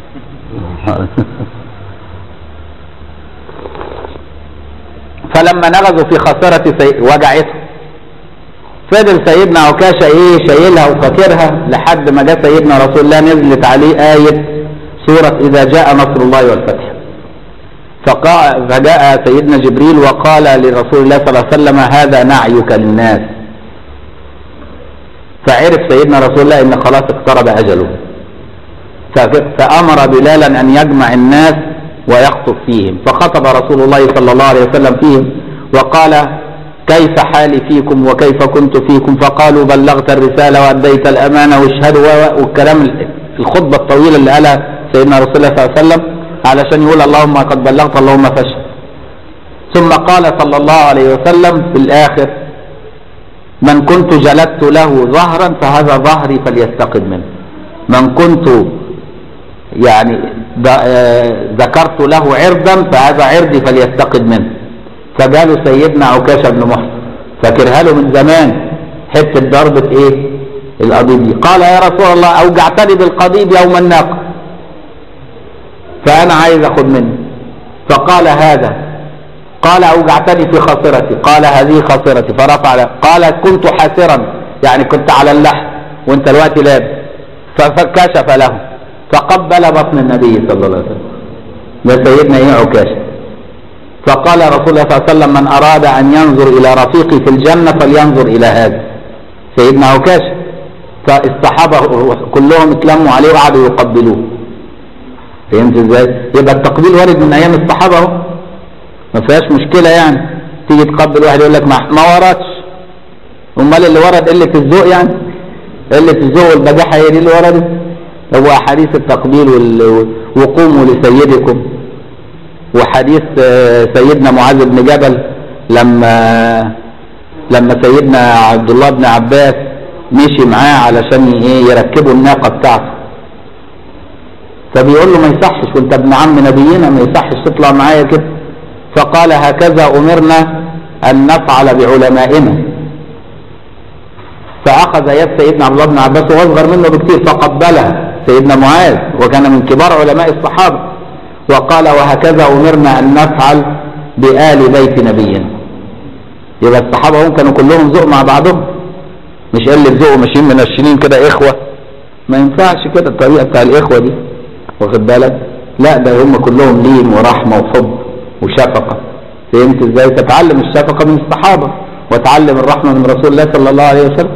فلما نغزوا في خاصرة سي... وجعته فضل سيدنا عكاشة ايه شايلها وفاكرها لحد ما جاء سيدنا رسول الله نزلت عليه آية سورة إذا جاء نصر الله والفتح فقا- فجاء سيدنا جبريل وقال لرسول الله صلى الله عليه وسلم هذا نعيك للناس فعرف سيدنا رسول الله ان خلاص اقترب اجله ف- فامر بلالا ان يجمع الناس ويخطب فيهم فخطب رسول الله صلى الله عليه وسلم فيهم وقال كيف حالي فيكم وكيف كنت فيكم فقالوا بلغت الرسالة وأديت الأمانة واشهدوا و- والكلام ال- الخطبة الطويلة اللي قالها سيدنا رسول الله صلى الله عليه وسلم علشان يقول اللهم قد بلغت اللهم فاشهد ثم قال صلى الله عليه وسلم في الآخر من كنت جلدت له ظهرا فهذا ظهري فليستقم منه من كنت يعني ذ- آه، ذكرت له عرضا فهذا عرضي فليستقد منه فجاله سيدنا عكاشة بن محسن فاكرها له من زمان حتة ضربة ايه القضيب دي قال يا رسول الله اوجعتني بالقضيب يوم الناقة فانا عايز اخد منه فقال هذا قال اوجعتني في خاصرتي قال هذه خاصرتي فرفع له. قال كنت حاسرا يعني كنت على اللحم وانت الوقت لابس فكشف له فقبل بطن النبي صلى الله عليه وسلم ده سيدنا ايه عكاشة فقال رسول الله صلى الله عليه وسلم من اراد ان ينظر الى رفيقي في الجنة فلينظر الى هذا سيدنا عكاشة فالصحابة كلهم اتلموا عليه وقعدوا يقبلوه فهمت ازاي يبقى التقبيل وارد من ايام الصحابة اهو ما فيهاش مشكله يعني تيجي تقبل واحد يقول لك ما, ما وردش امال اللي ورد قله الذوق يعني قله الذوق والبجاحه هي دي اللي وردت هو احاديث التقبيل وال- وقوموا لسيدكم وحديث آه، سيدنا معاذ بن جبل لما لما سيدنا عبد الله بن عباس مشي معاه علشان ايه يركبوا الناقه بتاعته فبيقول له ما يصحش وانت ابن عم نبينا ما يصحش تطلع معايا كده فقال هكذا امرنا ان نفعل بعلمائنا فاخذ يد سيدنا عبد الله بن عباس وهو اصغر منه بكثير فقبلها سيدنا معاذ وكان من كبار علماء الصحابه وقال وهكذا امرنا ان نفعل بآل بيت نبينا يبقى الصحابه هم كانوا كلهم ذوق مع بعضهم مش قله ذوق ماشيين منشنين كده اخوه ما ينفعش كده الطريقه بتاع الاخوه دي واخد بالك لا ده هم كلهم لين ورحمه وحب وشفقه فهمت ازاي تتعلم الشفقه من الصحابه وتعلم الرحمه من رسول الله صلى الله عليه وسلم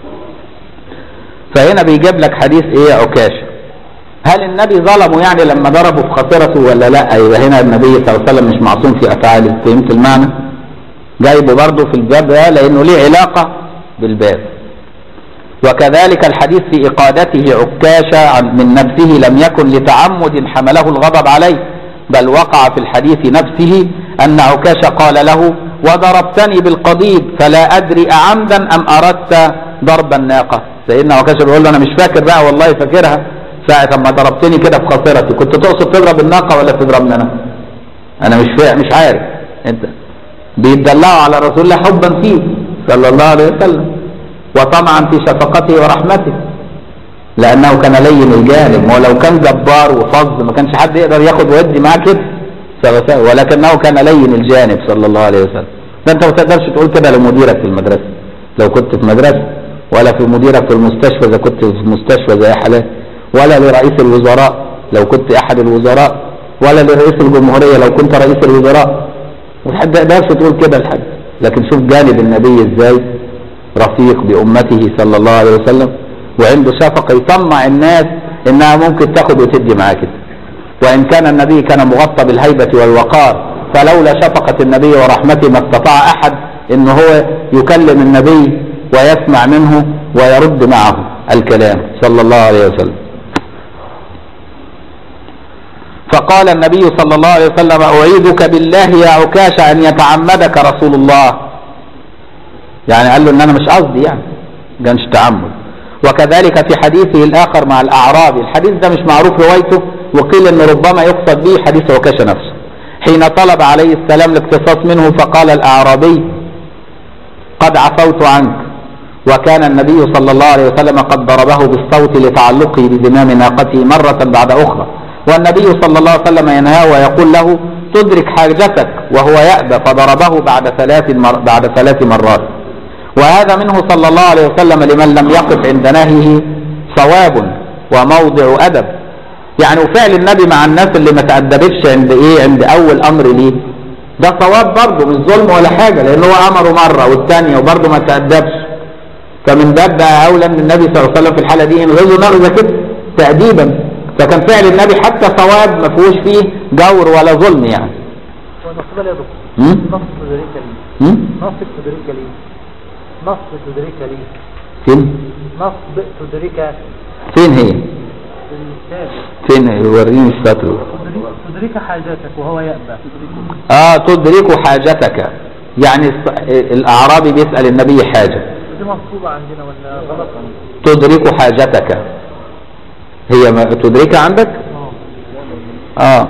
فهنا بيجيب لك حديث ايه عكاشه هل النبي ظلمه يعني لما ضربه في خاصرته ولا لا يبقى هنا النبي صلى الله عليه وسلم مش معصوم في افعاله فهمت المعنى جايبه برضه في الباب ده لانه ليه علاقه بالباب وكذلك الحديث في إقادته عكاشة عن- من نفسه لم يكن لتعمد حمله الغضب عليه بل وقع في الحديث نفسه أن عكاشة قال له وضربتني بالقضيب فلا أدري أعمدا أم أردت ضرب الناقة سيدنا عكاشة بيقول له أنا مش فاكر بقى والله فاكرها ساعة ما ضربتني كده في خاصرتي كنت تقصد تضرب الناقة ولا تضربني أنا أنا مش فا... مش عارف أنت بيتدلعوا على رسول الله حبا فيه صلى الله عليه وسلم وطمعا في شفقته ورحمته لانه كان لين الجانب ولو كان جبار وفظ ما كانش حد يقدر ياخد ويدي معاه كده سوا سوا. ولكنه كان لين الجانب صلى الله عليه وسلم ده انت ما تقدرش تقول كده لمديرك في المدرسه لو كنت في مدرسه ولا في مديرك في المستشفى اذا كنت في مستشفى زي حالات ولا لرئيس الوزراء لو كنت احد الوزراء ولا لرئيس الجمهوريه لو كنت رئيس الوزراء وحد ما يقدرش تقول كده لحد لكن شوف جانب النبي ازاي رفيق بأمته صلى الله عليه وسلم وعنده شفقة يطمع الناس انها ممكن تاخد وتدي معاه كده وان كان النبي كان مغطى بالهيبة والوقار فلولا شفقة النبي ورحمته ما استطاع احد ان هو يكلم النبي ويسمع منه ويرد معه الكلام صلى الله عليه وسلم فقال النبي صلى الله عليه وسلم أعيذك بالله يا عكاش أن يتعمدك رسول الله يعني قال له ان انا مش قصدي يعني ده مش تعمد وكذلك في حديثه الاخر مع الاعرابي الحديث ده مش معروف روايته وقيل ان ربما يقصد به حديث عكاشة نفسه حين طلب عليه السلام الاقتصاص منه فقال الاعرابي قد عفوت عنك وكان النبي صلى الله عليه وسلم قد ضربه بالصوت لتعلقه بزمام ناقته مرة بعد أخرى والنبي صلى الله عليه وسلم ينهاه ويقول له تدرك حاجتك وهو يأبى فضربه بعد ثلاث مر بعد ثلاث مرات وهذا منه صلى الله عليه وسلم لمن لم يقف عند نهيه صواب وموضع أدب يعني وفعل النبي مع الناس اللي ما تأدبتش عند ايه عند اول امر ليه ده صواب برضه مش ظلم ولا حاجة لان هو امره مرة والثانية وبرضه ما تأدبش فمن باب بقى اولى ان النبي صلى الله عليه وسلم في الحالة دي ينغزه نغزة كده تأديبا فكان فعل النبي حتى صواب ما فيهوش فيه جور ولا ظلم يعني ونصب لي يا دكتور م? نص تدريك لي م? نصب تدريك لي نصب تدريك لي فين نصب تدريك فين هي الكتاب فين وريني مش فاكره تدريك- تدريك حاجاتك وهو يأبى اه تدرك حاجتك يعني الص- الاعرابي بيسأل النبي حاجة دي مصوبة عندنا ولا غلط تدرك حاجتك هي ما تدركها عندك اه اه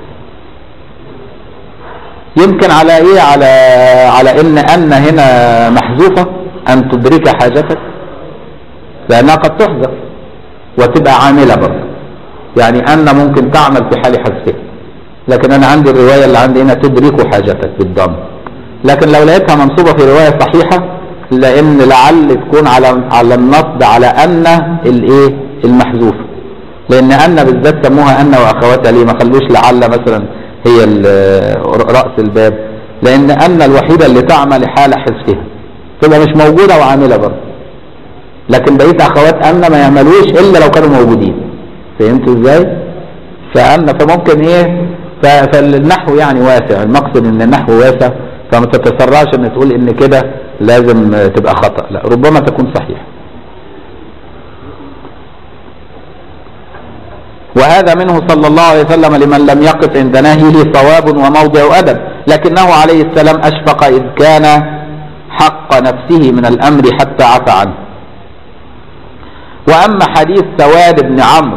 يمكن على ايه على على ان ان هنا محذوفة ان تدرك حاجتك لانها قد تحذف وتبقى عاملة برضه يعني ان ممكن تعمل في حال حذفها لكن انا عندي الرواية اللي عندي هنا تدرك حاجتك بالضم لكن لو لقيتها منصوبة في رواية صحيحة لان لعل تكون على على النصب على ان الايه المحذوفة لان ان بالذات سموها ان واخواتها ليه ما خلوش لعل مثلا هي ال- راس الباب لان ان الوحيده اللي تعمل حال حذفها تبقى مش موجوده وعامله برضه لكن بقيه اخوات ان ما يعملوش الا لو كانوا موجودين فهمتوا ازاي فان فممكن ايه ف- فالنحو يعني واسع المقصد ان النحو واسع فما تتسرعش ان تقول ان كده لازم آه، تبقى خطأ لا ربما تكون صحيح وهذا منه صلى الله عليه وسلم لمن لم يقف عند نهيه صواب وموضع أدب لكنه عليه السلام أشفق إذ كان حق نفسه من الأمر حتى عفى عنه وأما حديث سواد بن عمرو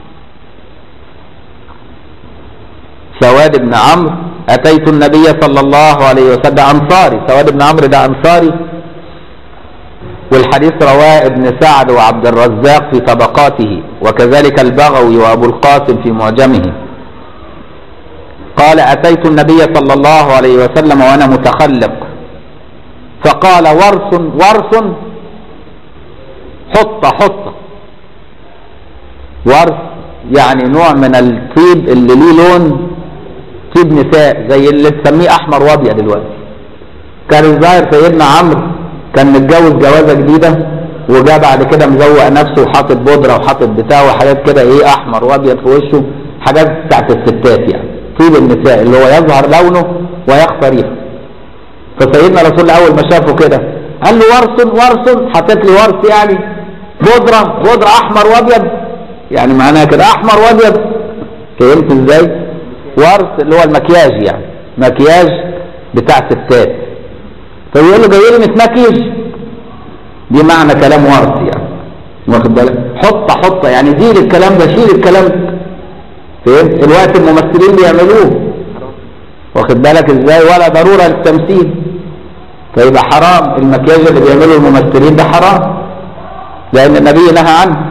سواد بن عمرو أتيت النبي صلى الله عليه وسلم أنصاري سواد بن عمرو ده أنصاري والحديث رواه ابن سعد وعبد الرزاق في طبقاته وكذلك البغوي وأبو القاسم في معجمه قال أتيت النبي صلى الله عليه وسلم وأنا متخلق فقال ورث ورث حط حط ورث يعني نوع من الطيب اللي ليه لون طيب نساء زي اللي تسميه احمر وابيض دلوقتي كان الظاهر سيدنا عمرو كان متجوز جوازه جديده وجا بعد كده مزوق نفسه وحاطط بودره وحاطط بتاع وحاجات كده ايه احمر وابيض في وشه حاجات بتاعت الستات يعني طيب النساء اللي هو يظهر لونه ويخفى ريحه فسيدنا رسول الله اول ما شافه كده قال له ورث ورث حطيت لي ورث يعني بودره بودره احمر وابيض يعني معناها كده احمر وابيض فهمت ازاي ورث اللي هو المكياج يعني مكياج بتاع ستات فيقول له جاي لي متمكيج دي معنى كلام ورث يعني واخد بالك حط حط يعني زيل الكلام ده شيل الكلام ده فهمت الوقت الممثلين بيعملوه واخد بالك ازاي ولا ضروره للتمثيل فيبقى حرام المكياج اللي بيعمله الممثلين ده حرام لان النبي نهى عنه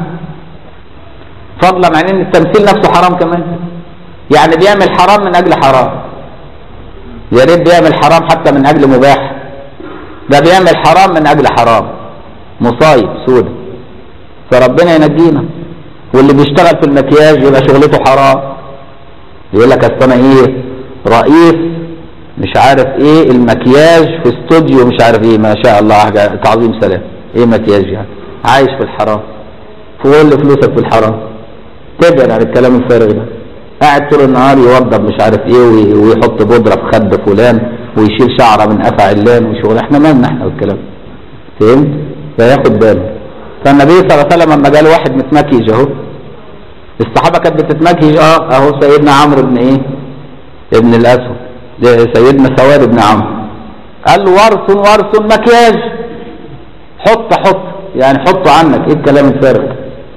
فضلا عن ان التمثيل نفسه حرام كمان يعني بيعمل حرام من اجل حرام يا ريت بيعمل حرام حتى من اجل مباح ده بيعمل حرام من اجل حرام مصايب سودة فربنا ينجينا واللي بيشتغل في المكياج يبقى شغلته حرام يقول لك اصل انا ايه رئيس مش عارف ايه المكياج في استوديو مش عارف ايه ما شاء الله حاجه تعظيم سلام ايه مكياج يعني عايش في الحرام كل فلوسك في الحرام تبعد عن الكلام الفارغ ده قاعد طول النهار يوضب مش عارف ايه وي- ويحط بودره في خد فلان ويشيل شعره من قفا علان وشغل احنا مالنا احنا والكلام فهمت فياخد باله فالنبي صلى الله عليه وسلم لما جاله واحد متمكيج اهو الصحابه كانت بتتمكيج اه اهو سيدنا عمرو بن ايه ابن الاسود ده سيدنا سواد بن عمرو قال له ورث ورث مكياج حط حط يعني حطه عنك ايه الكلام الفارغ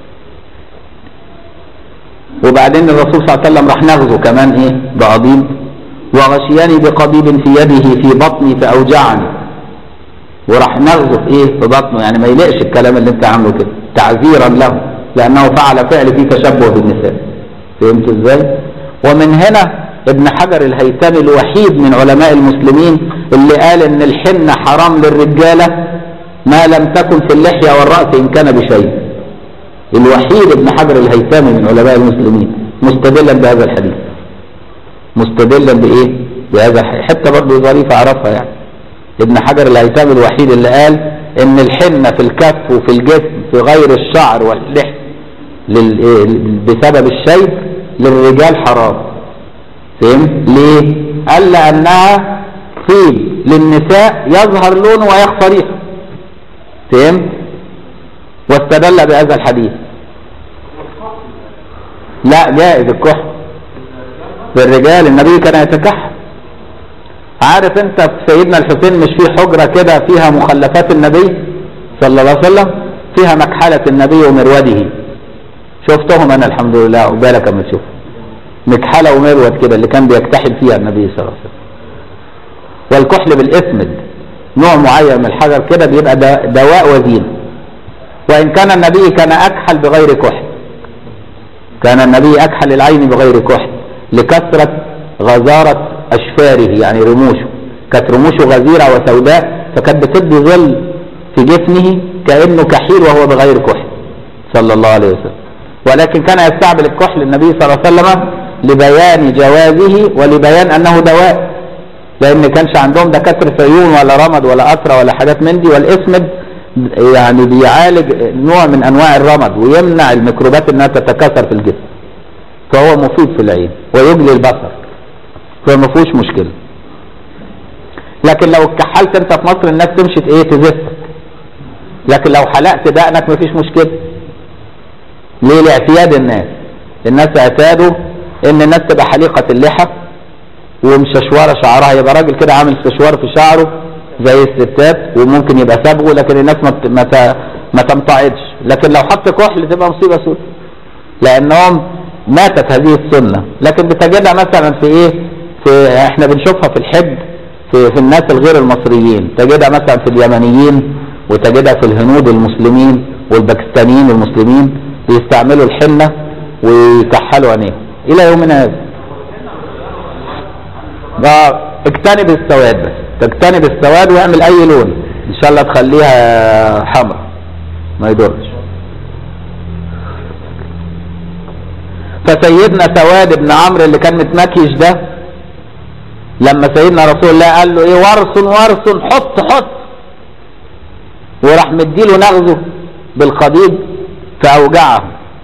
وبعدين الرسول صلى الله عليه وسلم راح نغزه كمان ايه بقضيب وغشياني بقضيب في يده في بطني فاوجعني وراح نغزه في ايه في بطنه يعني ما يلقش الكلام اللي انت عامله كده تعذيرا له لانه فعل فعل فيه تشبه بالنساء فهمت ازاي ومن هنا ابن حجر الهيثمي الوحيد من علماء المسلمين اللي قال ان الحنة حرام للرجالة ما لم تكن في اللحية والرأس ان كان بشيء الوحيد ابن حجر الهيثمي من علماء المسلمين مستدلا بهذا الحديث مستدلا بايه بهذا الحديث حتى برضه ظريفة اعرفها يعني ابن حجر الهيثمي الوحيد اللي قال ان الحنة في الكف وفي الجسم في غير الشعر واللحية لل... إيه بسبب الشيب للرجال حرام فهمت ليه قال لانها طيب للنساء يظهر لونه ويخفى ريحه فهمت واستدل بهذا الحديث لا جائز الكحل في الرجال النبي كان يتكحل عارف انت في سيدنا الحسين مش في حجرة كده فيها مخلفات النبي صلى الله عليه وسلم فيها مكحلة النبي ومروده شفتهم انا الحمد لله وبالك اما تشوف مكحلة ومرود كده اللي كان بيكتحل فيها النبي صلى الله عليه وسلم والكحل بالاسمد نوع معين من الحجر كده بيبقى دواء وزينه وإن كان النبي كان أكحل بغير كحل كان النبي أكحل العين بغير كحل لكثرة غزارة أشفاره يعني رموشه كانت رموشه غزيرة وسوداء فكانت بتدي ظل في جسمه كأنه كحيل وهو بغير كحل صلى الله عليه وسلم ولكن كان يستعمل الكحل النبي صلى الله عليه وسلم لبيان جوازه ولبيان أنه دواء لأن كانش عندهم دكاترة عيون ولا رمد ولا أسرة ولا حاجات من دي والإسمد يعني بيعالج نوع من انواع الرمد ويمنع الميكروبات انها تتكاثر في الجسم فهو مفيد في العين ويجلي البصر فما فيهوش مشكله لكن لو اتكحلت انت في مصر الناس تمشي ايه تزفك لكن لو حلقت دقنك مفيش مشكله ليه لاعتياد الناس الناس اعتادوا ان الناس تبقى حليقه اللحى ومششوره شعرها يبقى راجل كده عامل استشوار في شعره زي الستات وممكن يبقى صبغه لكن الناس ما بت- ما ت- ما تمتعضش لكن لو حط كحل تبقى مصيبه سودة لانهم ماتت هذه السنه لكن بتجدها مثلا في ايه في احنا بنشوفها في الحج في في الناس الغير المصريين تجدها مثلا في اليمنيين وتجدها في الهنود المسلمين والباكستانيين المسلمين بيستعملوا الحنه ويكحلوا عينيهم الى يومنا هذا اه اجتنب السواد بس تجتنب السواد واعمل اي لون ان شاء الله تخليها حمراء ما يضرش فسيدنا سواد بن عمرو اللي كان متمكيش ده لما سيدنا رسول الله قال له ايه ورث ورث حط حط وراح مديله نغزه بالقضيب فاوجعه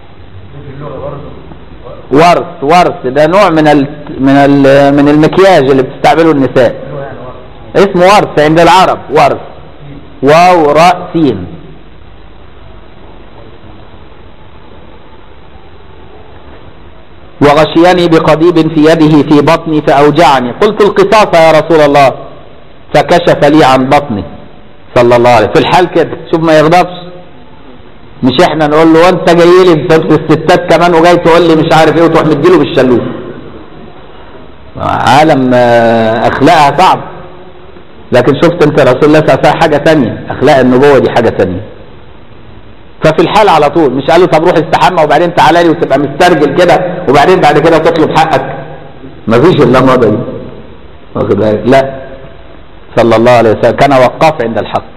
ورث ورث ده نوع من ال من ال من المكياج اللي بتستعمله النساء اسمه ورث عند العرب ورث واو راء سين وغشيني بقضيب في يده في بطني فأوجعني قلت القصاص يا رسول الله فكشف لي عن بطني صلى الله عليه في الحال كده شوف ما يغضبش مش احنا نقول له وانت جاي لي بصوت الستات كمان وجاي تقول لي مش عارف ايه وتروح مديله بالشلوت عالم آه، اخلاقها صعب لكن شفت انت رسول الله صلى الله عليه وسلم حاجه تانية اخلاق النبوه دي حاجه تانية ففي الحال على طول مش قال له طب روح استحمى وبعدين تعالى لي وتبقى مسترجل كده وبعدين بعد كده تطلب حقك مفيش الا الماضي دي واخد بالك لا صلى الله عليه وسلم كان وقاف عند الحق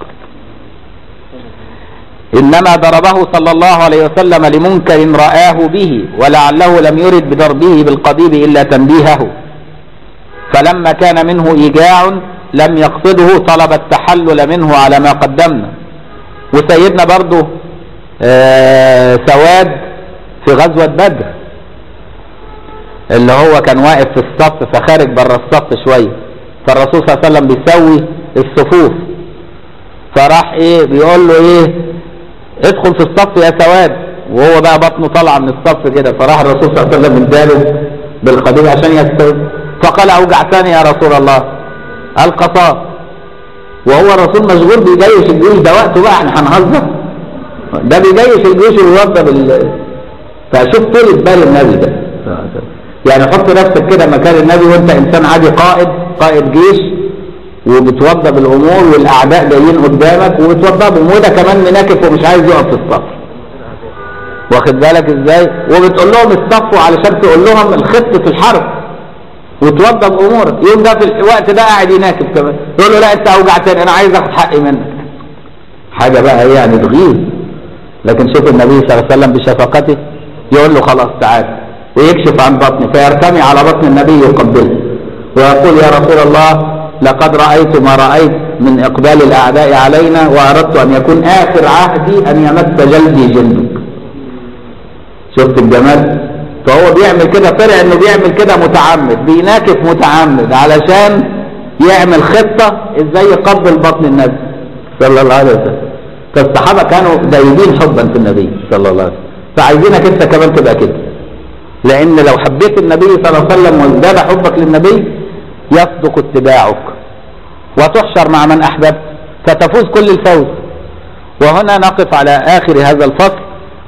انما ضربه صلى الله عليه وسلم لمنكر رآه به ولعله لم يرد بضربه بالقضيب الا تنبيهه فلما كان منه ايجاع لم يقصده طلب التحلل منه على ما قدمنا وسيدنا برضه آه سواد في غزوة بدر اللي هو كان واقف في الصف فخارج بره الصف شوية فالرسول صلى الله عليه وسلم بيسوي الصفوف فراح ايه بيقول له ايه ادخل في الصف يا سواد وهو بقى بطنه طالعه من الصف كده فراح الرسول صلى الله عليه وسلم اداله بالقضيب عشان يستوي فقال اوجعتني يا رسول الله القصاص وهو الرسول مشغول بيجيش الجيوش ده وقته بقى احنا هنهزر ده بيجيش الجيوش ويوضب ال فشوف طولة بال النبي ده يعني حط نفسك كده مكان النبي وانت انسان عادي قائد قائد جيش وبتوضب الامور والاعداء جايين قدامك وبتوضبهم وده كمان مناكف ومش عايز يقف في الصف واخد بالك ازاي وبتقول لهم اصطفوا علشان تقول لهم خطه الحرب وتوضب امورك يوم ده في الوقت ده قاعد يناكب كمان يقول له لا انت اوجعتني انا عايز اخد حقي منك حاجه بقى ايه يعني تغيظ لكن شوف النبي صلى الله عليه وسلم بشفقته يقول له خلاص تعال ويكشف عن بطنه فيرتمي على بطن النبي يقبله ويقول يا رسول الله لقد رأيت ما رأيت من إقبال الأعداء علينا وأردت أن يكون آخر عهدي أن يمس جلدي جلدك شفت الجمال فهو بيعمل كده طلع انه بيعمل كده متعمد بيناكف متعمد علشان يعمل خطة ازاي يقبل بطن النبي صلى الله عليه وسلم فالصحابة كانوا دايبين حبا في النبي صلى الله عليه وسلم فعايزينك انت كمان تبقى كده لان لو حبيت النبي صلى الله عليه وسلم وازداد حبك للنبي يصدق اتباعك وتحشر مع من احببت فتفوز كل الفوز وهنا نقف على اخر هذا الفصل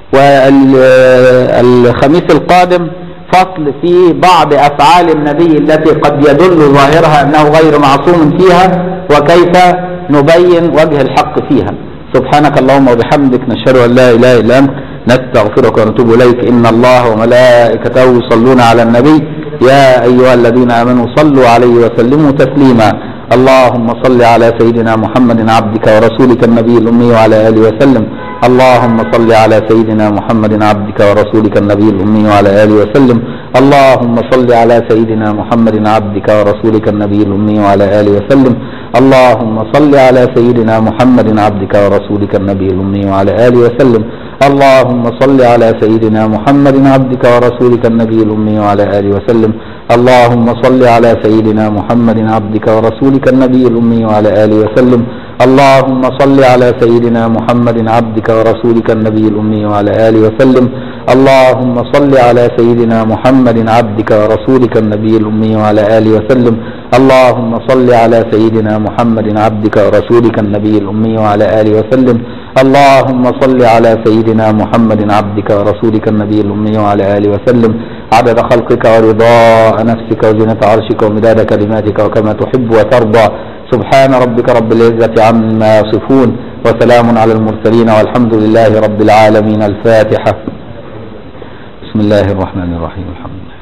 والخميس القادم فصل في بعض افعال النبي التي قد يدل ظاهرها انه غير معصوم فيها وكيف نبين وجه الحق فيها سبحانك اللهم وبحمدك نشهد ان لا اله الا انت نستغفرك ونتوب اليك ان الله وملائكته يصلون على النبي يا ايها الذين امنوا صلوا عليه وسلموا تسليما اللهم صل على سيدنا محمد عبدك ورسولك النبي الامي وعلى اله وسلم اللهم صل على سيدنا محمد عبدك ورسولك النبي الأمي وعلى آله وسلم اللهم صل على سيدنا محمد عبدك ورسولك النبي الأمي وعلى آله وسلم اللهم صل على سيدنا محمد عبدك ورسولك النبي الأمي وعلى آله وسلم اللهم صل على سيدنا محمد عبدك ورسولك النبي الأمي وعلى آله وسلم اللهم صل على سيدنا محمد عبدك ورسولك النبي الأمي وعلى آله وسلم اللهم صل على سيدنا محمد عبدك ورسولك النبي الأمي وعلى آله وسلم اللهم صل على سيدنا محمد عبدك ورسولك النبي الأمي وعلى آله وسلم اللهم صل على سيدنا محمد عبدك ورسولك النبي الأمي وعلى آله وسلم اللهم صل على سيدنا محمد عبدك ورسولك النبي الأمي وعلى آله وسلم عدد خلقك ورضاء نفسك وزنة عرشك ومداد كلماتك وكما تحب وترضى سبحان ربك رب العزة عما يصفون وسلام على المرسلين والحمد لله رب العالمين الفاتحة بسم الله الرحمن الرحيم الحمد لله